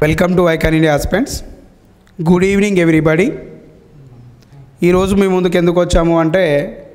welcome to Icon India husbands good evening everybody ఈరోజు మీ ముందుకు ఎందుకు వచ్చాము అంటే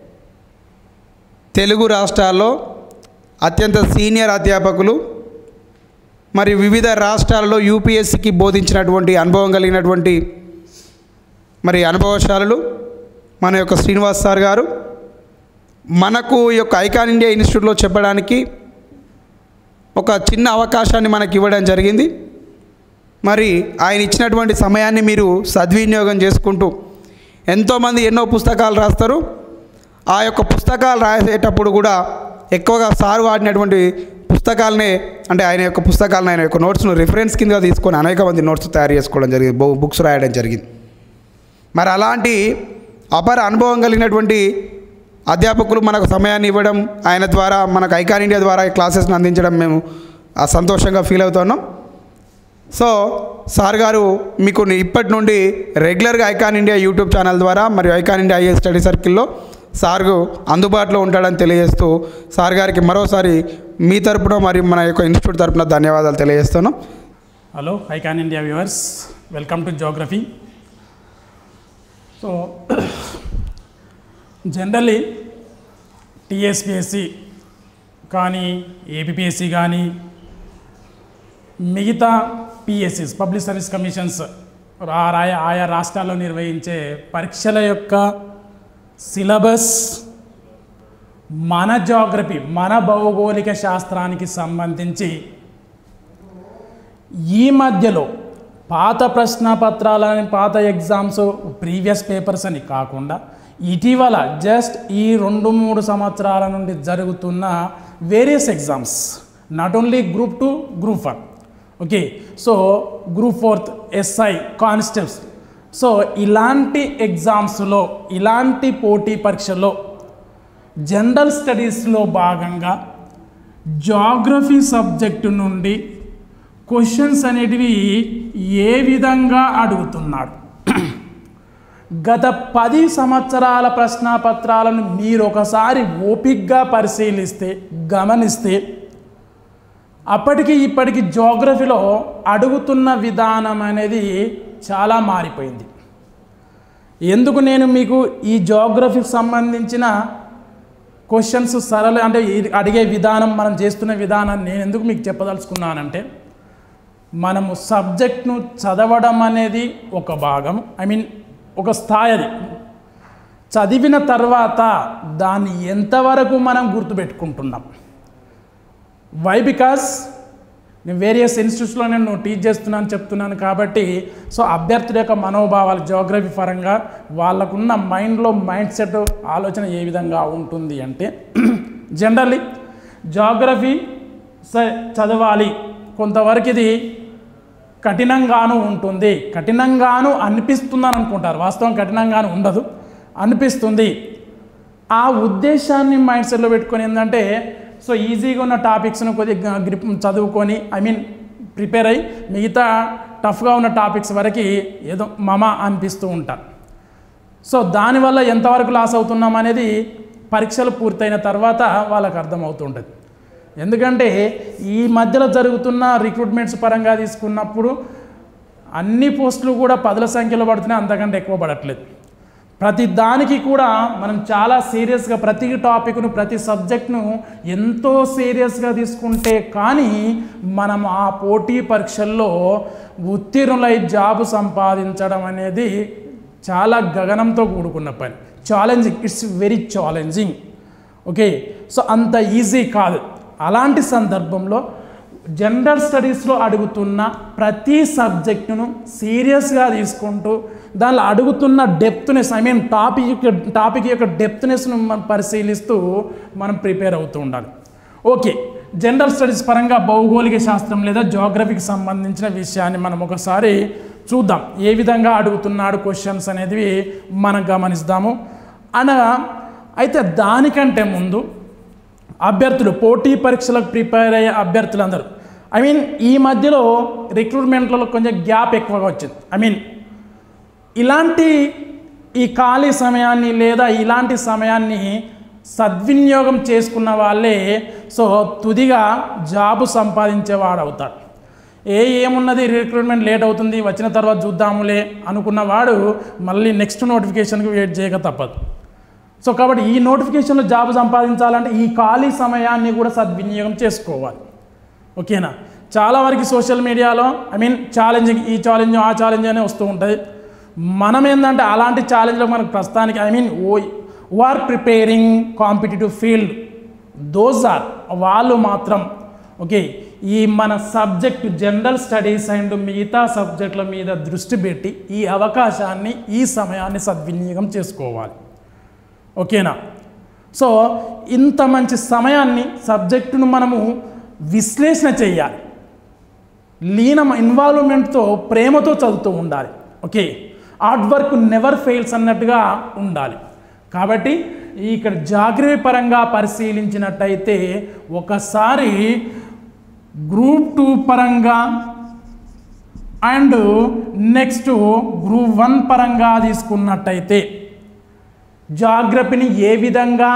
తెలుగు రాష్ట్రాల్లో అత్యంత సీనియర్ అధ్యాపకులు మరి వివిధ రాష్ట్రాలలో యూపీఎస్సికి బోధించినటువంటి అనుభవం కలిగినటువంటి మరి అనుభవశాలులు మన యొక్క శ్రీనివాస్ సార్ గారు మనకు ఈ యొక్క ఐకాన్ ఇండియా ఇన్స్టిట్యూట్లో చెప్పడానికి ఒక చిన్న అవకాశాన్ని మనకి ఇవ్వడం జరిగింది మరి ఆయన ఇచ్చినటువంటి సమయాన్ని మీరు సద్వినియోగం చేసుకుంటూ ఎంతోమంది ఎన్నో పుస్తకాలు రాస్తారు ఆ యొక్క పుస్తకాలు రాసేటప్పుడు కూడా ఎక్కువగా సార్ వాడినటువంటి పుస్తకాలనే అంటే ఆయన యొక్క పుస్తకాలను ఆయన యొక్క నోట్స్ను రిఫరెన్స్ కింద తీసుకొని అనేక మంది నోట్స్ తయారు చేసుకోవడం జరిగింది బు- బుక్స్ రాయడం జరిగింది మరి అలాంటి అపర అనుభవం కలిగినటువంటి అధ్యాపకులు మనకు సమయాన్ని ఇవ్వడం ఆయన ద్వారా మనకు ఐకాన్ ఇండియా ద్వారా ఈ క్లాసెస్ని అందించడం మేము ఆ సంతోషంగా ఫీల్ అవుతున్నాం సో సార్ గారు మీకు ఇప్పటి నుండి రెగ్యులర్గా ఐకాన్ ఇండియా యూట్యూబ్ ఛానల్ ద్వారా మరియు ఐకాన్ ఇండియా ఐఏ స్టడీ సర్కిల్లో సార్కు అందుబాటులో ఉంటాడని తెలియజేస్తూ సార్ గారికి మరోసారి మీ తరపున మరియు మన యొక్క ఇన్స్టిట్యూట్ తరపున ధన్యవాదాలు తెలియజేస్తున్నాం hello Icon India viewers welcome to geography so generally TSPSC కానీ ఏపీఎస్సి కానీ మిగతా పిఎస్సిస్ పబ్లిక్ సర్వీస్ కమిషన్స్ రా- ఆయా ఆయా రాష్ట్రాల్లో నిర్వహించే పరీక్షల యొక్క సిలబస్ మన జాగ్రఫీ మన భౌగోళిక శాస్త్రానికి సంబంధించి ఈ మధ్యలో పాత ప్రశ్నపత్రాలని పాత ఎగ్జామ్స్ ప్రీవియస్ పేపర్స్ అని కాకుండా ఇటీవల జస్ట్ ఈ రెండు మూడు సంవత్సరాల నుండి జరుగుతున్న various exams not only group two group one okay so group fourth SI constables so ఇలాంటి ఎగ్జామ్స్లో ఇలాంటి పోటీ పరీక్షలో జనరల్ స్టడీస్లో భాగంగా జాగ్రఫీ సబ్జెక్టు నుండి క్వశ్చన్స్ అనేటివి ఏ విధంగా అడుగుతున్నాడు గత పది సంవత్సరాల ప్రశ్నాపత్రాలను మీరు ఒకసారి ఓపిక్గా పరిశీలిస్తే గమనిస్తే అప్పటికి ఇప్పటికి జోగ్రఫీలో అడుగుతున్న విధానం అనేది చాలా మారిపోయింది ఎందుకు నేను మీకు ఈ జోగ్రఫీకి సంబంధించిన క్వశ్చన్స్ సరళ అంటే ఈ- అడిగే విధానం మనం చేస్తున్న విధానం నేను ఎందుకు మీకు చెప్పదలుచుకున్నానంటే మనము సబ్జెక్ట్ను చదవడం అనేది ఒక భాగం ఐ మీన్ ఒక స్థాయి అది చదివిన తర్వాత దాన్ని ఎంతవరకు మనం గుర్తుపెట్టుకుంటున్నాం వై బికాస్ నేను వేరియస్ ఇన్స్టిట్యూట్స్లో నేను టీచ్ చేస్తున్నాను చెప్తున్నాను కాబట్టి సో అభ్యర్థుల యొక్క మనోభావాలు జోగ్రఫీ పరంగా వాళ్ళకున్న మైండ్లో మైండ్ సెట్ ఆలోచన ఏ విధంగా ఉంటుంది అంటే జనరల్లీ జోగ్రఫీ స చదవాలి కొంతవరకు ఇది కఠినంగాను ఉంటుంది కఠినంగాను అనిపిస్తుందని అనుకుంటారు వాస్తవం కఠినంగాను ఉండదు అనిపిస్తుంది ఆ ఉద్దేశాన్ని మైండ్ సెట్లో పెట్టుకొని ఏంటంటే సో ఈజీగా ఉన్న టాపిక్స్ను కొద్దిగా గ్రిప్ చదువుకొని ఐ మీన్ ప్రిపేర్ అయ్యి మిగతా టఫ్గా ఉన్న టాపిక్స్ వరకు ఏదో మమ అనిపిస్తూ ఉంటారు సో దానివల్ల ఎంతవరకు లాస్ అవుతున్నాం అనేది పరీక్షలు పూర్తయిన తర్వాత వాళ్ళకు అర్థమవుతుంటుంది ఎందుకంటే ఈ మధ్యలో జరుగుతున్న రిక్రూట్మెంట్స్ పరంగా తీసుకున్నప్పుడు అన్ని పోస్టులు కూడా పదుల సంఖ్యలో పడుతున్నాయి అంతకంటే ఎక్కువ పడట్లేదు ప్రతి దానికి కూడా మనం చాలా సీరియస్గా ప్రతి టాపిక్ను ప్రతి సబ్జెక్ట్ను ఎంతో సీరియస్గా తీసుకుంటే కానీ మనం ఆ పోటీ పరీక్షల్లో ఉత్తీర్ణులై జాబు సంపాదించడం అనేది చాలా గగనంతో కూడుకున్న పని challenging it's very challenging okay so అంత ఈజీ కాదు అలాంటి సందర్భంలో జనరల్ స్టడీస్లో అడుగుతున్న ప్రతి సబ్జెక్టును సీరియస్గా తీసుకుంటూ దానిలో అడుగుతున్న డెప్త్నెస్ ఐ మీన్ టాపిక్ యొక్క టాపిక్ యొక్క డెప్త్నెస్ను మనం పరిశీలిస్తూ మనం ప్రిపేర్ అవుతూ ఉండాలి ఓకే జనరల్ స్టడీస్ పరంగా భౌగోళిక శాస్త్రం లేదా జోగ్రఫీకి సంబంధించిన విషయాన్ని మనం ఒకసారి చూద్దాం ఏ విధంగా అడుగుతున్నాడు క్వశ్చన్స్ అనేది మనం గమనిస్తాము అనగా అయితే దానికంటే ముందు అభ్యర్థులు పోటీ పరీక్షలకు ప్రిపేర్ అయ్యే అభ్యర్థులందరూ ఐ మీన్ ఈ మధ్యలో రిక్రూట్మెంట్లలో కొంచెం గ్యాప్ ఎక్కువగా వచ్చింది ఐ మీన్ ఇలాంటి ఈ ఖాళీ సమయాన్ని లేదా ఇలాంటి సమయాన్ని సద్వినియోగం చేసుకున్న వాళ్ళే సో తుదిగా జాబు సంపాదించేవాడు అవుతాడు ఏ ఏమున్నది రిక్రూట్మెంట్ లేట్ అవుతుంది వచ్చిన తర్వాత చూద్దాములే అనుకున్న వాడు మళ్ళీ నెక్స్ట్ నోటిఫికేషన్కి వెయిట్ చేయక తప్పదు సో కాబట్టి ఈ నోటిఫికేషన్లో జాబ్ సంపాదించాలంటే ఈ ఖాళీ సమయాన్ని కూడా సద్వినియోగం చేసుకోవాలి ఓకేనా చాలా వరకు సోషల్ మీడియాలో ఐ మీన్ ఛాలెంజింగ్ ఈ ఛాలెంజ్ ఆ ఛాలెంజ్ అనే వస్తూ ఉంటుంది మనం ఏంటంటే అలాంటి ఛాలెంజ్లో మనకు ప్రస్తుతానికి I mean who are preparing competitive field those are వాళ్ళు మాత్రం ఓకే ఈ మన సబ్జెక్ట్ జనరల్ స్టడీస్ అండ్ మిగతా సబ్జెక్టుల మీద దృష్టి పెట్టి ఈ అవకాశాన్ని ఈ సమయాన్ని సద్వినియోగం చేసుకోవాలి ఓకేనా సో ఇంత మంచి సమయాన్ని సబ్జెక్టును మనము విశ్లేషణ చేయాలి లీనం ఇన్వాల్వ్మెంట్తో ప్రేమతో చదువుతూ ఉండాలి okay hard work never fails అన్నట్టుగా ఉండాలి కాబట్టి ఇక్కడ జాగ్రత్త పరంగా పరిశీలించినట్టయితే ఒకసారి గ్రూప్ టూ పరంగా అండ్ నెక్స్ట్ గ్రూప్ వన్ పరంగా తీసుకున్నట్టయితే జాగ్రఫీని ఏ విధంగా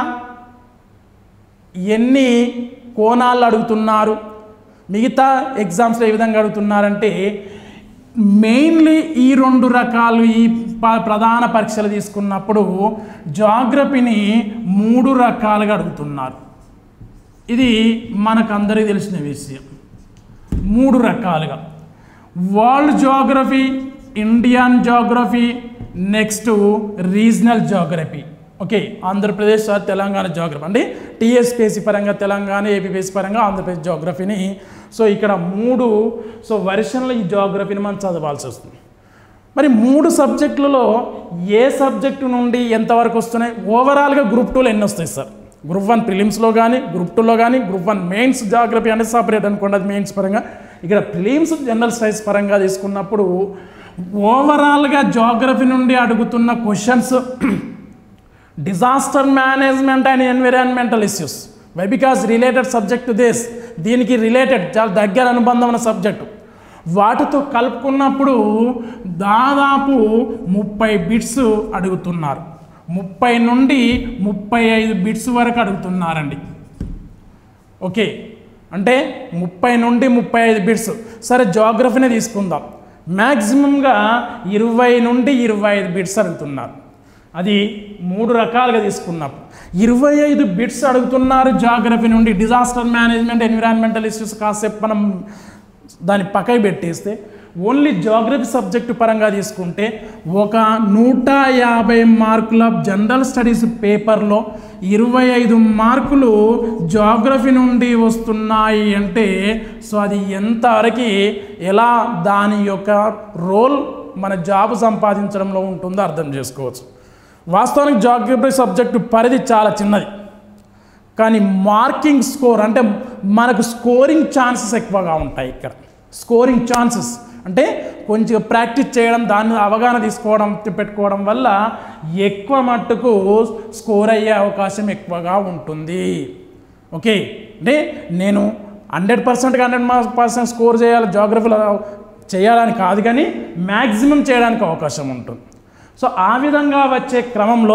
ఎన్ని కోణాలు అడుగుతున్నారు మిగతా ఎగ్జామ్స్లో ఏ విధంగా అడుగుతున్నారంటే మెయిన్లీ ఈ రెండు రకాలు ఈ ప- ప్రధాన పరీక్షలు తీసుకున్నప్పుడు జాగ్రఫీని మూడు రకాలుగా అడుగుతున్నారు ఇది మనకందరికీ తెలిసిన విషయం మూడు రకాలుగా world geography Indian geography next regional geography okay Andhra Pradesh are Telangana geography అంటే టీఎస్పీఎస్సీ పరంగా తెలంగాణ ఏపీఎస్సీ పరంగా ఆంధ్రప్రదేశ్ జోగ్రఫీని సో ఇక్కడ మూడు సో వర్షన్లో ఈ జోగ్రఫీని మనం చదవాల్సి వస్తుంది మరి మూడు సబ్జెక్టులలో ఏ సబ్జెక్టు నుండి ఎంతవరకు వస్తున్నాయి ఓవరాల్గా గ్రూప్ టూలో ఎన్ని వస్తాయి సార్ గ్రూప్ వన్ ప్రిలిమ్స్లో కానీ గ్రూప్ టూలో కానీ గ్రూప్ వన్ మెయిన్స్ జాగ్రఫీ అనేది సపరేట్ అనుకోండి అది మెయిన్స్ పరంగా ఇక్కడ ప్రిలిమ్స్ జనరల్ స్టడీస్ పరంగా తీసుకున్నప్పుడు ఓవరాల్గా జాగ్రఫీ నుండి అడుగుతున్న questions disaster management and environmental issues why because related subject to this దీనికి రిలేటెడ్ చాలా దగ్గర అనుబంధం ఉన్న సబ్జెక్టు వాటితో కలుపుకున్నప్పుడు దాదాపు ముప్పై బిట్స్ అడుగుతున్నారు ముప్పై నుండి ముప్పై ఐదు బిట్స్ వరకు అడుగుతున్నారండి ఓకే అంటే ముప్పై నుండి ముప్పై ఐదు బిట్స్ సరే జాగ్రఫీనే తీసుకుందాం మ్యాక్సిమంగా ఇరవై నుండి ఇరవై ఐదు బిట్స్ అడుగుతున్నారు అది మూడు రకాలుగా తీసుకున్నప్పుడు ఇరవై ఐదు బిట్స్ అడుగుతున్నారు జాగ్రఫీ నుండి డిజాస్టర్ మేనేజ్మెంట్ ఎన్విరాన్మెంటల్ ఇష్యూస్ కాసేపు మనం దాన్ని పక్కకి పెట్టేస్తే ఓన్లీ జాగ్రఫీ సబ్జెక్టు పరంగా తీసుకుంటే ఒక నూట యాభై మార్కుల జనరల్ స్టడీస్ పేపర్లో ఇరవై ఐదు మార్కులు జాగ్రఫీ నుండి వస్తున్నాయి అంటే సో అది ఎంతవరకు ఎలా దాని యొక్క రోల్ మన జాబ్ సంపాదించడంలో ఉంటుందో అర్థం చేసుకోవచ్చు వాస్తవానికి జాగ్రఫీ సబ్జెక్టు పరిధి చాలా చిన్నది కానీ మార్కింగ్ స్కోర్ అంటే మనకు స్కోరింగ్ ఛాన్సెస్ ఎక్కువగా ఉంటాయి ఇక్కడ స్కోరింగ్ ఛాన్సెస్ అంటే కొంచెం ప్రాక్టీస్ చేయడం దాన్ని అవగాహన తీసుకోవడం పెట్టుకోవడం వల్ల ఎక్కువ మట్టుకు స్కోర్ అయ్యే అవకాశం ఎక్కువగా ఉంటుంది ఓకే అంటే నేను హండ్రెడ్ పర్సెంట్కి హండ్రెడ్ పర్సెంట్ స్కోర్ చేయాలి జాగ్రఫీలో చేయాలని కాదు కానీ మ్యాక్సిమం చేయడానికి అవకాశం ఉంటుంది సో ఆ విధంగా వచ్చే క్రమంలో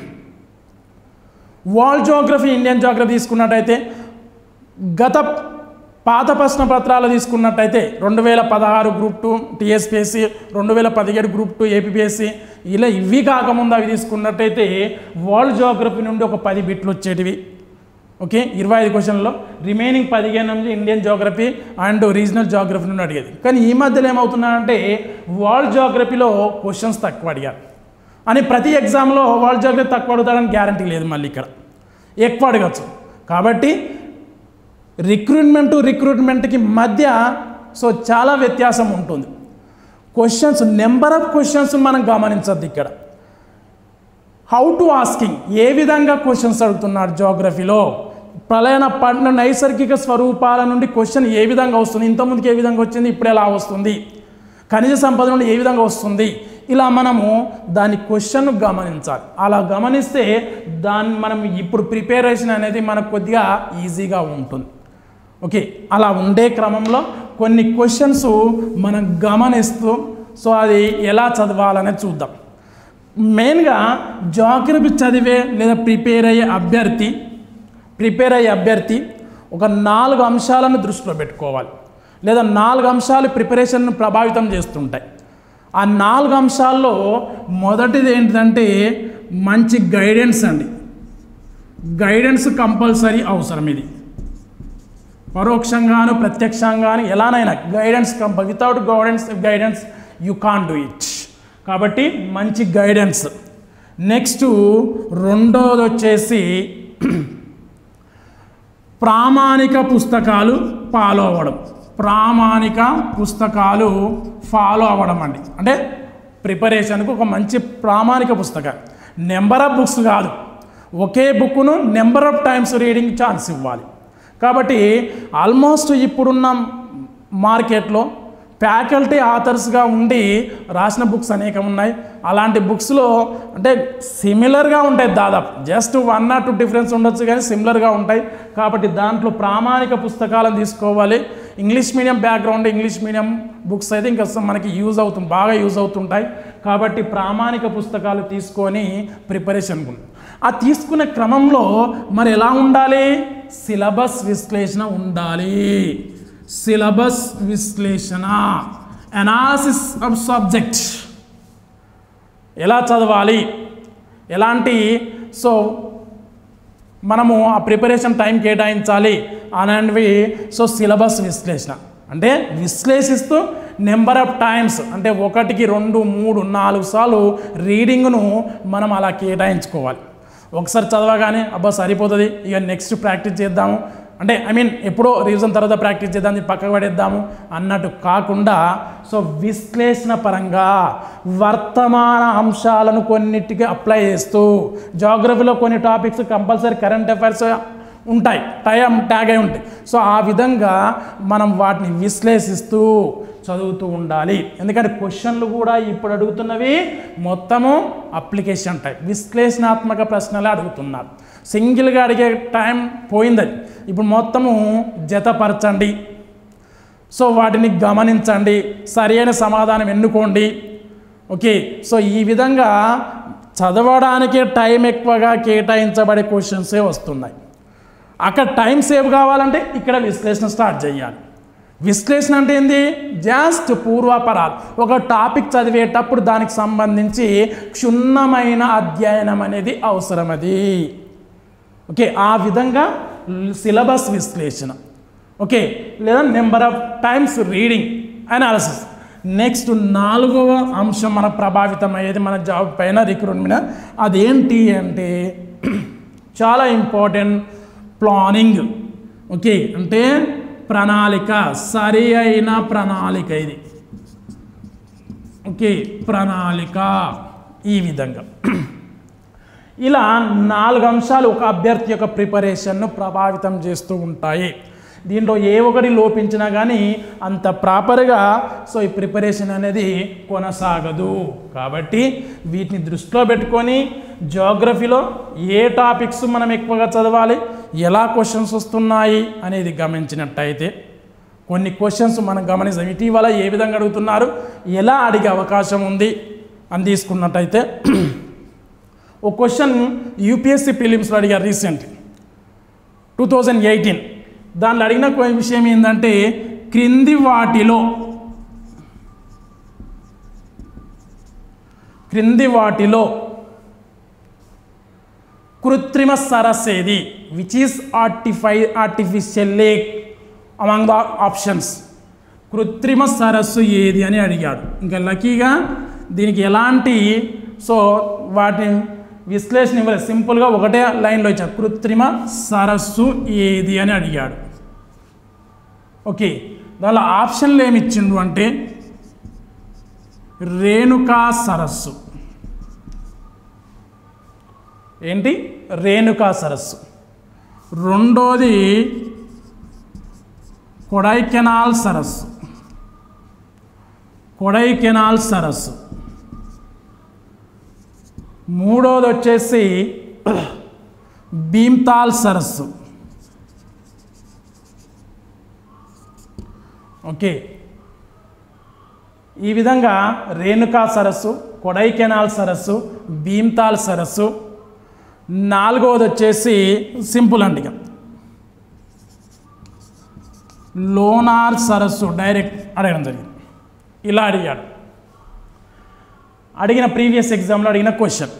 వరల్డ్ జోగ్రఫీ ఇండియన్ జోగ్రఫీ తీసుకున్నట్టయితే గత పాత ప్రశ్న పత్రాలు తీసుకున్నట్టయితే రెండు వేల పదహారు గ్రూప్ టూ టీఎస్పిఎస్సి రెండు వేల పదిహేడు గ్రూప్ టూ ఏపీఎస్సి ఇలా ఇవి కాకముందు అవి తీసుకున్నట్టయితే వరల్డ్ జోగ్రఫీ నుండి ఒక పది బిట్లు వచ్చేటివి ఓకే ఇరవై ఐదు క్వశ్చన్లో రిమైనింగ్ పదిహేను నుంచి Indian geography and regional geography నుండి అడిగేది కానీ ఈ మధ్యలో ఏమవుతున్నాయంటే వరల్డ్ జోగ్రఫీలో క్వశ్చన్స్ తక్కువ అడిగారు అని ప్రతి ఎగ్జామ్లో వరల్డ్ జోగ్రఫీ తక్కువ అడుగుతాడని గ్యారంటీ లేదు మళ్ళీ ఇక్కడ ఎక్కువ అడగచ్చు కాబట్టి రిక్రూట్మెంట్ రిక్రూట్మెంట్కి మధ్య సో చాలా వ్యత్యాసం ఉంటుంది క్వశ్చన్స్ నెంబర్ ఆఫ్ క్వశ్చన్స్ మనం గమనించద్దు ఇక్కడ హౌ టు ఆస్కింగ్ ఏ విధంగా క్వశ్చన్స్ అడుగుతున్నారు జోగ్రఫీలో ప్రళయన పడిన నైసర్గిక స్వరూపాల నుండి క్వశ్చన్ ఏ విధంగా వస్తుంది ఇంతకుముందుకు ఏ విధంగా వచ్చింది ఇప్పుడు ఎలా వస్తుంది ఖనిజ సంపద నుండి ఏ విధంగా వస్తుంది ఇలా మనము దాని క్వశ్చన్ గమనించాలి అలా గమనిస్తే దాన్ని మనం ఇప్పుడు ప్రిపేరేషన్ అనేది మనకు కొద్దిగా ఈజీగా ఉంటుంది ఓకే అలా ఉండే క్రమంలో కొన్ని క్వశ్చన్స్ మనం గమనిస్తూ సో అది ఎలా చదవాలనేది చూద్దాం మెయిన్గా జాగ్రఫీ చదివే లేదా ప్రిపేర్ అయ్యే అభ్యర్థి ప్రిపేర్ అయ్యే అభ్యర్థి ఒక నాలుగు అంశాలను దృష్టిలో పెట్టుకోవాలి లేదా నాలుగు అంశాలు ప్రిపరేషన్ను ప్రభావితం చేస్తుంటాయి ఆ నాలుగు అంశాల్లో మొదటిది ఏంటంటే మంచి గైడెన్స్ అండి గైడెన్స్ కంపల్సరీ అవసరం ఇది పరోక్షంగాను ప్రత్యక్షంగాను ఎలానైనా గైడెన్స్ కంపల్ without guidance guidance you can do it కాబట్టి మంచి గైడెన్స్ నెక్స్ట్ రెండోది వచ్చేసి ప్రామాణిక పుస్తకాలు ఫాలో అవ్వడం ప్రామాణిక పుస్తకాలు ఫాలో అవ్వడం అండి అంటే ప్రిపరేషన్కు ఒక మంచి ప్రామాణిక పుస్తకం నెంబర్ ఆఫ్ బుక్స్ కాదు ఒకే బుక్ను number of times reading chance ఇవ్వాలి కాబట్టి ఆల్మోస్ట్ ఇప్పుడున్న మార్కెట్లో ఫ్యాకల్టీ ఆథర్స్గా ఉండి రాసిన బుక్స్ అనేకం ఉన్నాయి అలాంటి బుక్స్లో అంటే సిమిలర్గా ఉంటాయి దాదాపు just one or two difference ఉండొచ్చు కానీ సిమిలర్గా ఉంటాయి కాబట్టి దాంట్లో ప్రామాణిక పుస్తకాలను తీసుకోవాలి English medium background English medium books అయితే ఇంకా మనకి యూజ్ అవుతుంది బాగా యూజ్ అవుతుంటాయి కాబట్టి ప్రామాణిక పుస్తకాలు తీసుకొని ప్రిపరేషన్ ఆ తీసుకునే క్రమంలో మరి ఎలా ఉండాలి సిలబస్ విశ్లేషణ ఉండాలి సిలబస్ విశ్లేషణ అనాలిసిస్ ఆఫ్ సబ్జెక్ట్ ఎలా చదవాలి ఎలాంటి సో మనము ఆ ప్రిపరేషన్ టైం కేటాయించాలి అనేవి సో సిలబస్ విశ్లేషణ అంటే విశ్లేషిస్తూ నెంబర్ ఆఫ్ టైమ్స్ అంటే ఒకటికి రెండు మూడు నాలుగు సార్లు రీడింగ్ను మనం అలా కేటాయించుకోవాలి ఒకసారి చదవగానే అబ్బా సరిపోతుంది ఇక నెక్స్ట్ ప్రాక్టీస్ చేద్దాము అంటే ఐ మీన్ ఎప్పుడో రీజన్ తర్వాత ప్రాక్టీస్ చేద్దాం ఇది పక్కకు పడేద్దాము అన్నట్టు కాకుండా సో విశ్లేషణ పరంగా వర్తమాన అంశాలను కొన్నిటికి అప్లై చేస్తూ జాగ్రఫీలో కొన్ని టాపిక్స్ కంపల్సరీ కరెంట్ అఫైర్స్ ఉంటాయి టైం ట్యాగ్ అయి ఉంటాయి సో ఆ విధంగా మనం వాటిని విశ్లేషిస్తూ చదువుతూ ఉండాలి ఎందుకంటే క్వశ్చన్లు కూడా ఇప్పుడు అడుగుతున్నవి మొత్తము అప్లికేషన్ టైప్ విశ్లేషణాత్మక ప్రశ్నలే అడుగుతున్నారు సింగిల్గా అడిగే టైం పోయింది అది ఇప్పుడు మొత్తము జతపరచండి సో వాటిని గమనించండి సరి అయిన సమాధానం ఎన్నుకోండి ఓకే సో ఈ విధంగా చదవడానికే టైం ఎక్కువగా కేటాయించబడే క్వశ్చన్సే వస్తున్నాయి అక్కడ టైం సేవ్ కావాలంటే ఇక్కడ విశ్లేషణ స్టార్ట్ చేయాలి విశ్లేషణ అంటే ఏంది జస్ట్ పూర్వాపరాలు ఒక టాపిక్ చదివేటప్పుడు దానికి సంబంధించి క్షుణ్ణమైన అధ్యయనం అనేది అవసరం అది ఓకే ఆ విధంగా సిలబస్ విశ్లేషణ ఓకే లేదా number of times reading analysis next నాలుగవ అంశం మన ప్రభావితం అయ్యేది మన జాబ్ పైన రిక్రూట్మెంట్ అదేంటి అంటే చాలా ఇంపార్టెంట్ ప్లానింగ్ ఓకే అంటే ప్రణాళిక సరి అయిన ప్రణాళిక ఇది ఓకే ప్రణాళిక ఈ విధంగా ఇలా నాలుగు అంశాలు ఒక అభ్యర్థి యొక్క ప్రిపరేషన్ను ప్రభావితం చేస్తూ ఉంటాయి దీంట్లో ఏ ఒకటి లోపించినా కానీ అంత ప్రాపర్గా సో ఈ ప్రిపరేషన్ అనేది కొనసాగదు కాబట్టి వీటిని దృష్టిలో పెట్టుకొని జోగ్రఫీలో ఏ టాపిక్స్ మనం ఎక్కువగా చదవాలి ఎలా క్వశ్చన్స్ వస్తున్నాయి అనేది గమనించినట్టయితే కొన్ని క్వశ్చన్స్ మనం గమనిస్తాం ఇటీవల ఏ విధంగా అడుగుతున్నారు ఎలా అడిగే అవకాశం ఉంది అని తీసుకున్నట్టయితే ఒక క్వశ్చన్ యూపీఎస్సీ ఫిలిమ్స్లో అడిగారు రీసెంట్ టూ థౌజండ్ ఎయిటీన్ దాంట్లో అడిగిన కొ- విషయం ఏంటంటే క్రింది వాటిలో క్రింది వాటిలో కృత్రిమ సరస్సు ఏది which is artifi artificial lake among the options కృత్రిమ సరస్సు ఏది అని అడిగాడు ఇంకా లక్కీగా దీనికి ఎలాంటి సో వాటిని విశ్లేషణ ఇవ్వలేదు సింపుల్గా ఒకటే లైన్లో ఇచ్చాడు కృత్రిమ సరస్సు ఏది అని అడిగాడు ఓకే దానిలో ఆప్షన్లు ఏమి ఇచ్చిండు అంటే రేణుకా సరస్సు ఏంటి రేణుకా సరస్సు రెండోది కొడైకెనాల్ సరస్సు కొడైకెనాల్ సరస్సు మూడోది వచ్చేసి భీమ్తాల్ సరస్సు ఓకే ఈ విధంగా రేణుకా సరస్సు కొడైకెనాల్ సరస్సు భీమ్తాల్ సరస్సు నాలుగవది వచ్చేసి సింపుల్ అండి ఇక లోనార్ సరస్సు డైరెక్ట్ అడగడం జరిగింది ఇలా అడిగాడు అడిగిన ప్రీవియస్ ఎగ్జామ్లో అడిగిన క్వశ్చన్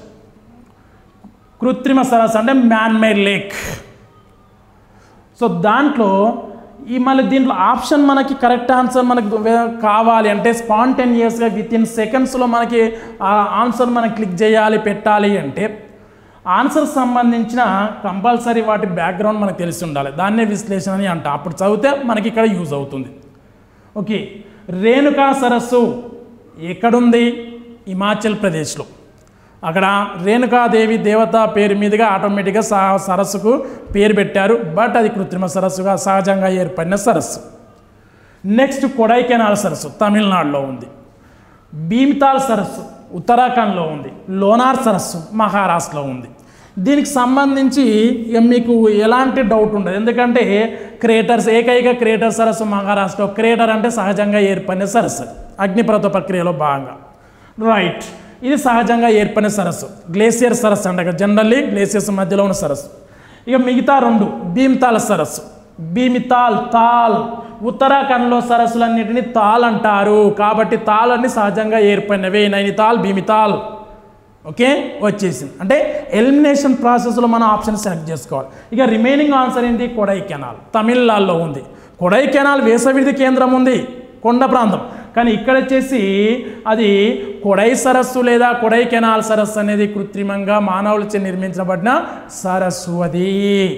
కృత్రిమ సరస్సు అంటే మ్యాన్ మేడ్ లేక్ సో దాంట్లో ఈ మళ్ళీ దీంట్లో ఆప్షన్ మనకి కరెక్ట్ ఆన్సర్ మనకు వే- కావాలి అంటే స్పాంటేనియస్గా విత్ ఇన్ సెకండ్స్లో మనకి ఆ ఆన్సర్ మనం క్లిక్ చేయాలి పెట్టాలి అంటే ఆన్సర్ సంబంధించిన కంపల్సరీ వాటి బ్యాక్గ్రౌండ్ మనకు తెలిసి ఉండాలి దాన్నే విశ్లేషణ అని అంట అప్పుడు చదివితే మనకి ఇక్కడ యూజ్ అవుతుంది ఓకే రేణుకా సరస్సు ఎక్కడుంది హిమాచల్ ప్రదేశ్లో అక్కడ రేణుకాదేవి దేవత పేరు మీదుగా ఆటోమేటిక్గా స సరస్సుకు పేరు పెట్టారు బట్ అది కృత్రిమ సరస్సుగా సహజంగా ఏర్పడిన సరస్సు నెక్స్ట్ కొడైకెనాల్ సరస్సు తమిళనాడులో ఉంది భీమితాల్ సరస్సు ఉత్తరాఖండ్లో ఉంది లోనార్ సరస్సు మహారాష్ట్రలో ఉంది దీనికి సంబంధించి ఇక మీకు ఎలాంటి డౌట్ ఉండదు ఎందుకంటే క్రేటర్స్ ఏకైక క్రేటర్ సరస్సు మహారాష్ట్ర క్రేటర్ అంటే సహజంగా ఏర్పడిన సరస్సు అగ్నిపర్వత ప్రక్రియలో భాగంగా రైట్ ఇది సహజంగా ఏర్పడిన సరస్సు గ్లేసియర్ సరస్సు అంటే జనరల్లీ గ్లేసియర్స్ మధ్యలో ఉన్న సరస్సు ఇక మిగతా రెండు భీమితాల సరస్సు భీమితాల్ తాల్ ఉత్తరాఖండ్లో సరస్సులన్నిటిని తాల్ అంటారు కాబట్టి తాల్ అన్ని సహజంగా ఏర్పడినవే నైనితాల్ భీమితాల్ ఓకే వచ్చేసింది అంటే ఎలిమినేషన్ ప్రాసెస్లో మనం ఆప్షన్ సెలెక్ట్ చేసుకోవాలి ఇక రిమైనింగ్ ఆన్సర్ ఏంటి కొడైకెనాల్ తమిళనాడులో ఉంది కొడైకెనాల్ వేసవిధి కేంద్రం ఉంది కొండ ప్రాంతం కానీ ఇక్కడ వచ్చేసి అది కొడై సరస్సు లేదా కొడైకెనాల్ సరస్సు అనేది కృత్రిమంగా మానవులచే నిర్మించబడిన సరస్సు అది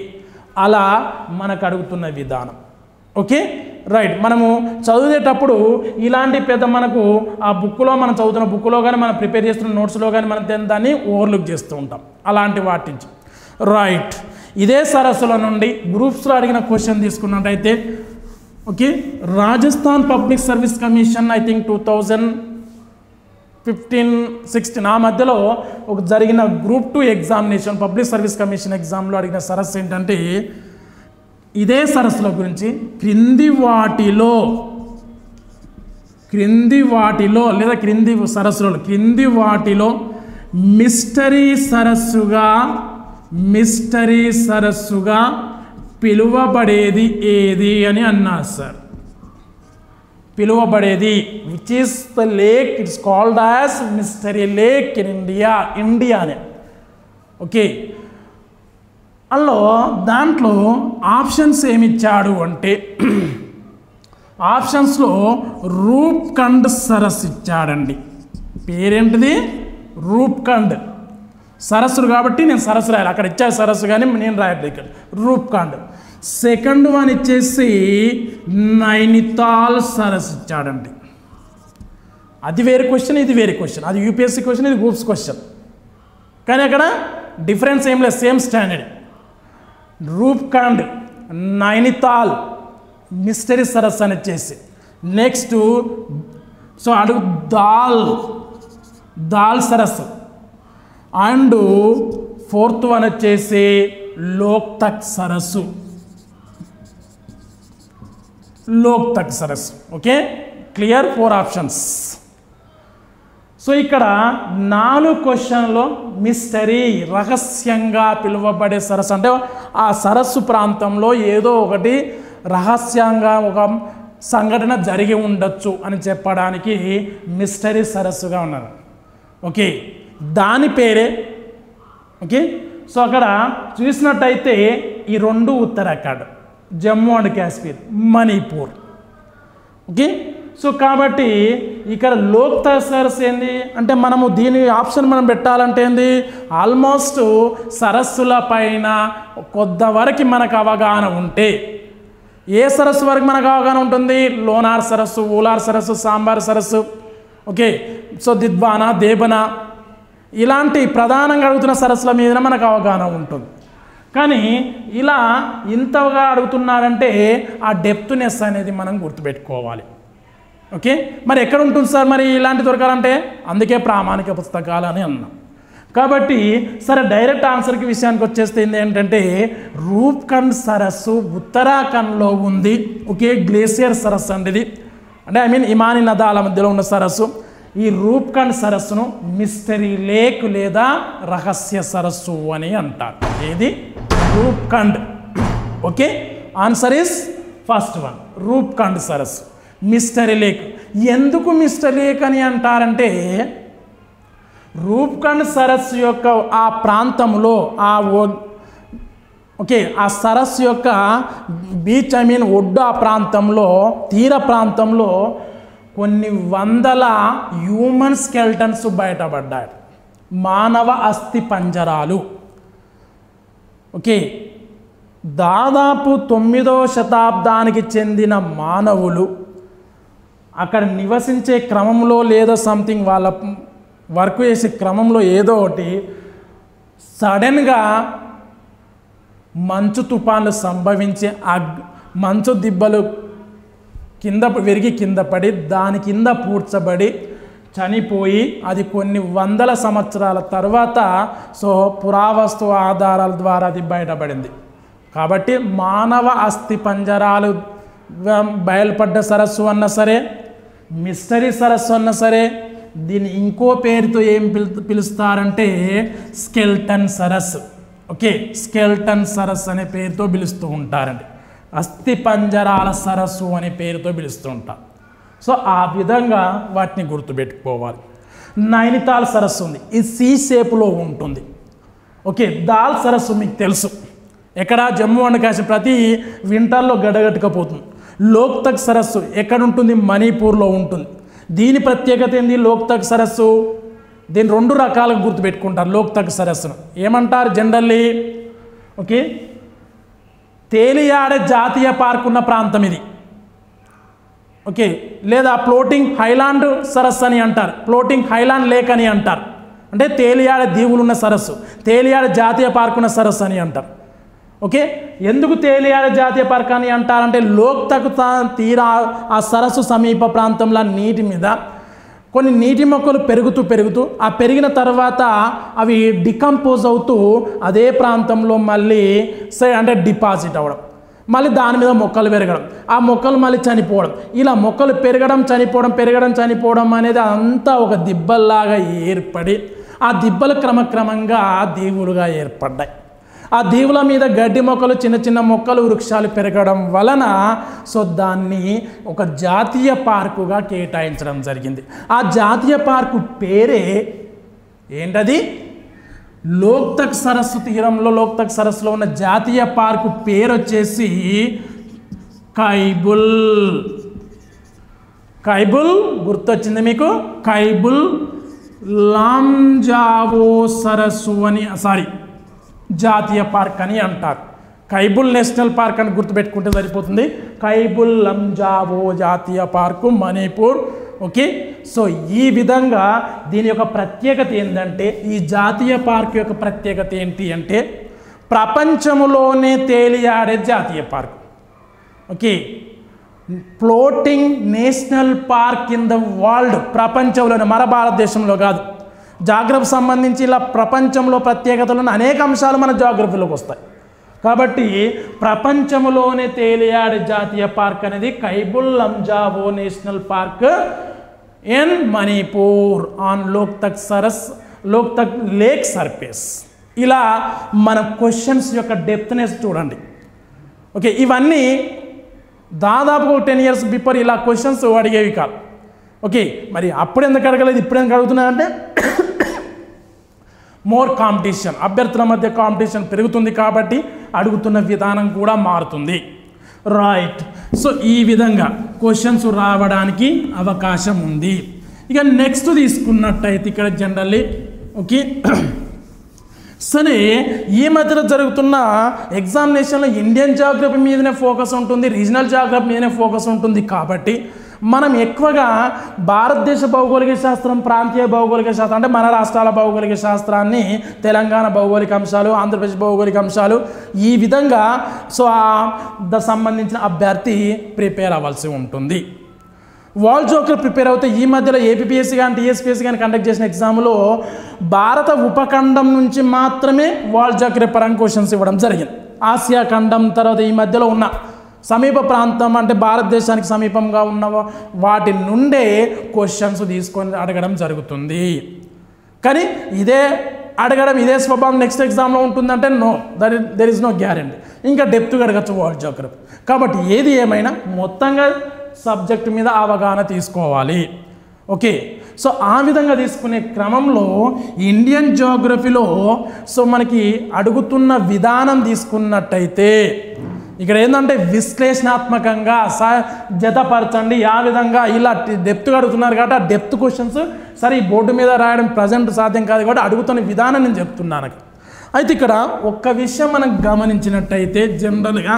అలా మనకు అడుగుతున్న విధానం ఓకే రైట్ మనము చదివేటప్పుడు ఇలాంటి పెద్ద మనకు ఆ బుక్లో మనం చదువుతున్న బుక్లో కానీ మనం ప్రిపేర్ చేస్తున్న నోట్స్లో కానీ మనం దాన్ని- దాన్ని ఓవర్లుక్ చేస్తూ ఉంటాం అలాంటి వాటి నుంచి రైట్ ఇదే సరస్సుల నుండి గ్రూప్స్లో అడిగిన క్వశ్చన్ తీసుకున్నట్టయితే okay Rajasthan public service commission I think two thousand fifteen sixteen ఆ మధ్యలో ఒక జరిగిన group two examination public service commission ఎగ్జామ్లో అడిగిన సరస్సు ఏంటంటే ఇదే సరస్సుల గురించి క్రింది వాటిలో క్రింది వాటిలో లేదా క్రింది సరస్సులో క్రింది వాటిలో మిస్టరీ సరస్సుగా మిస్టరీ సరస్సుగా పిలువబడేది ఏది అని అన్నారు సార్ పిలువబడేది which is the lake it's called as mystery lake in India India అని ఓకే అందులో దాంట్లో ఆప్షన్స్ ఏమి ఇచ్చాడు అంటే ఆప్షన్స్లో రూప్ కండ్ సరస్సు ఇచ్చాడండి పేరేంటిది రూప్ కండ్ సరస్సులు కాబట్టి నేను సరస్సు రాయాలి అక్కడ ఇచ్చాడు సరస్సు కానీ నేను రాయట్లేదు ఇక్కడ రూప్ కండ్ సెకండ్ వన్ ఇచ్చేసి నైనితాల్ సరస్సు ఇచ్చాడండి అది వేరే క్వశ్చన్ ఇది వేరే క్వశ్చన్ అది యూపీఎస్సీ క్వశ్చన్ ఇది గ్రూప్స్ క్వశ్చన్ కానీ అక్కడ డిఫరెన్స్ ఏం లేదు same standard Roopkund Nainital mystery సరస్సు అని వచ్చేసి నెక్స్ట్ సో అడుగు దాల్ దాల్ సరస్సు అండ్ ఫోర్త్ వన్ వచ్చేసి లోక్తక్ సరస్సు లోక్తక్ సరస్సు okay clear four options so ఇక్కడ నాలుగు క్వశ్చన్లో మిస్టరీ రహస్యంగా పిలువబడే సరస్సు అంటే ఆ సరస్సు ప్రాంతంలో ఏదో ఒకటి రహస్యంగా ఒక సంఘటన జరిగి ఉండొచ్చు అని చెప్పడానికి మిస్టరీ సరస్సుగా ఉన్నారు ఓకే దాని పేరే ఓకే సో అక్కడ చూసినట్టయితే ఈ రెండు Uttarakhand Jammu and Kashmir Manipur okay so కాబట్టి ఇక్కడ లోక్ సరస్ ఏంది అంటే మనము దీని ఆప్షన్ మనం పెట్టాలంటే ఏంది ఆల్మోస్ట్ సరస్సుల పైన కొంతవరకు మనకు అవగాహన ఉంటే ఏ సరస్సు వరకు మనకు అవగాహన ఉంటుంది లోనార్ సరస్సు ఊలార్ సరస్సు సాంబార్ సరస్సు ఓకే సో దిద్వాన దేబన ఇలాంటి ప్రధానంగా అడుగుతున్న సరస్సుల మీద మనకు అవగాహన ఉంటుంది కానీ ఇలా ఇంతగా అడుగుతున్నారంటే ఆ డెప్త్నెస్ అనేది మనం గుర్తుపెట్టుకోవాలి ఓకే మరి ఎక్కడ ఉంటుంది సార్ మరి ఇలాంటి దొరకాలంటే అందుకే ప్రామాణిక పుస్తకాలు అని అన్నాం కాబట్టి సరే డైరెక్ట్ ఆన్సర్కి విషయానికి వచ్చేస్తే ఏంది ఏంటంటే రూప్కండ్ సరస్సు ఉత్తరాఖండ్లో ఉంది ఒకే గ్లేసియర్ సరస్సు అండి ఇది అంటే ఐ మీన్ ఇమాని నదాల మధ్యలో ఉన్న సరస్సు ఈ రూప్కండ్ సరస్సును మిస్టరీ లేక్ లేదా రహస్య సరస్సు అని అంటారు ఏది Roopkund okay answer is first one Roopkund సరస్సు మిస్టరీ లేక్ ఎందుకు మిస్టరీ లేక్ అని అంటారంటే రూప్కండ్ సరస్సు యొక్క ఆ ప్రాంతంలో ఆ ఓ- ఓకే ఆ సరస్సు యొక్క బీచ్ ఐ మీన్ ఒడ్డు ఆ ప్రాంతంలో తీర ప్రాంతంలో కొన్ని వందల హ్యూమన్ స్కెల్టన్స్ బయటపడ్డాయి మానవ అస్థి పంజరాలు ఓకే దాదాపు తొమ్మిదవ శతాబ్దానికి చెందిన మానవులు అక్కడ నివసించే క్రమంలో లేదో సంథింగ్ వాళ్ళ వర్క్ చేసే క్రమంలో ఏదో ఒకటి సడన్గా మంచు తుఫాన్లు సంభవించి అగ్ మంచు దిబ్బలు కింద విరిగి కింద పడి దాని కింద పూడ్చబడి చనిపోయి అది కొన్ని వందల సంవత్సరాల తర్వాత సో పురావస్తు ఆధారాల ద్వారా అది బయటపడింది కాబట్టి మానవ అస్థి పంజరాలు వ- బయలుపడ్డ సరస్సు అన్నా సరే మిస్టరీ సరస్సు అన్నా సరే దీన్ని ఇంకో పేరుతో ఏం పిలు పిలుస్తారంటే స్కెల్టన్ సరస్సు ఓకే స్కెల్టన్ సరస్సు అనే పేరుతో పిలుస్తూ ఉంటారండి అస్థి పంజరాల సరస్సు అనే పేరుతో పిలుస్తూ ఉంటారు సో ఆ విధంగా వాటిని గుర్తుపెట్టుకోవాలి నైనితాల్ సరస్సు ఉంది ఇది సి షేప్లో ఉంటుంది ఓకే దాల్ సరస్సు మీకు తెలుసు ఎక్కడ జమ్మూ అండ్ కాశ్మీర్ ప్రతి వింటర్లో గడగట్టుకపోతుంది లోక్తక్ సరస్సు ఎక్కడ ఉంటుంది మణిపూర్లో ఉంటుంది దీని ప్రత్యేకత ఏంది లోక్తక్ సరస్సు దీన్ని రెండు రకాలుగా గుర్తుపెట్టుకుంటారు లోక్తక్ సరస్సును ఏమంటారు జనరల్లీ ఓకే తేలియాడే జాతీయ పార్క్ ఉన్న ప్రాంతం ఇది ఓకే లేదా ఫ్లోటింగ్ హైలాండ్ సరస్సు అని అంటారు ఫ్లోటింగ్ హైలాండ్ లేక్ అని అంటారు అంటే తేలియాడ దీవులు ఉన్న సరస్సు తేలియాడ జాతీయ పార్క్ ఉన్న సరస్సు అని అంటారు ఓకే ఎందుకు తేలియాడ జాతీయ పార్క్ అని అంటారంటే లోక్తకు తీరా ఆ సరస్సు సమీప ప్రాంతంలో నీటి మీద కొన్ని నీటి మొక్కలు పెరుగుతూ పెరుగుతూ ఆ పెరిగిన తర్వాత అవి డికంపోజ్ అవుతూ అదే ప్రాంతంలో మళ్ళీ సే అంటే డిపాజిట్ అవ్వడం మళ్ళీ దాని మీద మొక్కలు పెరగడం ఆ మొక్కలు మళ్ళీ చనిపోవడం ఇలా మొక్కలు పెరగడం చనిపోవడం పెరగడం చనిపోవడం అనేది అంతా ఒక దిబ్బల్లాగా ఏర్పడి ఆ దిబ్బలు క్రమక్రమంగా దీవులుగా ఏర్పడ్డాయి ఆ దీవుల మీద గడ్డి మొక్కలు చిన్న చిన్న మొక్కలు వృక్షాలు పెరగడం వలన సో దాన్ని ఒక జాతీయ పార్కుగా కేటాయించడం జరిగింది ఆ జాతీయ పార్కు పేరే ఏంటది లోక్తక్ సరస్సు తీరంలో లోక్తక్ సరస్సులో ఉన్న జాతీయ పార్కు పేరు వచ్చేసి కైబుల్ కైబుల్ గుర్తొచ్చింది మీకు కైబుల్ లాంజావో సరస్సు అని సారీ జాతీయ పార్క్ అని అంటారు కైబుల్ నేషనల్ పార్క్ అని గుర్తుపెట్టుకుంటే సరిపోతుంది కైబుల్ లంజావో జాతీయ పార్కు మణిపూర్ ఓకే సో ఈ విధంగా దీని యొక్క ప్రత్యేకత ఏంటంటే ఈ జాతీయ పార్క్ యొక్క ప్రత్యేకత ఏంటి అంటే ప్రపంచంలోనే తేలియాడే జాతీయ park okay floating national park in the world ప్రపంచంలోనే మన భారతదేశంలో కాదు జాగ్రఫీ సంబంధించి ఇలా ప్రపంచంలో ప్రత్యేకతలు ఉన్న అనేక అంశాలు మన జాగ్రఫీలోకి వస్తాయి కాబట్టి ప్రపంచంలోనే తేలియాడే జాతీయ పార్క్ అనేది Keibul Lamjao national park in Manipur on Loktak సరస్ లోక్తక్ లేక్ సర్ఫేస్ ఇలా మన క్వశ్చన్స్ యొక్క డెప్త్నెస్ చూడండి ఓకే ఇవన్నీ దాదాపు ఒక టెన్ ఇయర్స్ బిఫోర్ ఇలా క్వశ్చన్స్ అడిగేవి కాదు ఓకే మరి అప్పుడు ఎందుకు అడగలేదు ఇప్పుడు ఎందుకు అడుగుతున్నారంటే మోర్ కాంపిటీషన్ అభ్యర్థుల మధ్య కాంపిటీషన్ పెరుగుతుంది కాబట్టి అడుగుతున్న విధానం కూడా మారుతుంది రైట్ సో ఈ విధంగా క్వశ్చన్స్ రావడానికి అవకాశం ఉంది ఇక నెక్స్ట్ తీసుకున్నట్టయితే ఇక్కడ జనరల్లీ ఓకే సరే ఈ మధ్యలో జరుగుతున్న ఎగ్జామినేషన్లో ఇండియన్ జాగ్రఫీ మీదనే ఫోకస్ ఉంటుంది రీజనల్ జాగ్రఫీ మీదనే ఫోకస్ ఉంటుంది కాబట్టి మనం ఎక్కువగా భారతదేశ భౌగోళిక శాస్త్రం ప్రాంతీయ భౌగోళిక శాస్త్రం అంటే మన రాష్ట్రాల భౌగోళిక శాస్త్రాన్ని తెలంగాణ భౌగోళిక అంశాలు ఆంధ్రప్రదేశ్ భౌగోళిక అంశాలు ఈ విధంగా సో ఆ ద సంబంధించిన అభ్యర్థి ప్రిపేర్ అవ్వాల్సి ఉంటుంది వాల్ జోకర్ ప్రిపేర్ అవుతే ఈ మధ్యలో ఏపీఎస్సీ కానీ టీఎస్పీఎస్సీ కానీ కండక్ట్ చేసిన ఎగ్జామ్లో భారత ఉపఖండం నుంచి మాత్రమే వాల్ జోకర్ పరంగా క్వశ్చన్స్ ఇవ్వడం జరిగింది ఆసియా ఖండం తర్వాత ఈ మధ్యలో ఉన్న సమీప ప్రాంతం అంటే భారతదేశానికి సమీపంగా ఉన్న వాటి నుండే క్వశ్చన్స్ తీసుకొని అడగడం జరుగుతుంది కానీ ఇదే అడగడం ఇదే స్వభావం నెక్స్ట్ ఎగ్జామ్లో ఉంటుందంటే no there there is no guarantee ఇంకా డెప్త్గా అడగచ్చు వరల్డ్ జోగ్రఫీ కాబట్టి ఏది ఏమైనా మొత్తంగా సబ్జెక్ట్ మీద అవగాహన తీసుకోవాలి ఓకే సో ఆ విధంగా తీసుకునే క్రమంలో ఇండియన్ జోగ్రఫీలో సో మనకి అడుగుతున్న విధానం తీసుకున్నట్టయితే ఇక్కడ ఏంటంటే విశ్లేషణాత్మకంగా స జతపరచండి ఆ విధంగా ఇలా డెప్త్గా అడుగుతున్నారు కాబట్టి ఆ డెప్త్ క్వశ్చన్స్ సరే ఈ బోర్డు మీద రాయడం ప్రజెంట్ సాధ్యం కాదు కాబట్టి అడుగుతున్న విధానం నేను చెప్తున్నాను అయితే ఇక్కడ ఒక్క విషయం మనం గమనించినట్టయితే జనరల్గా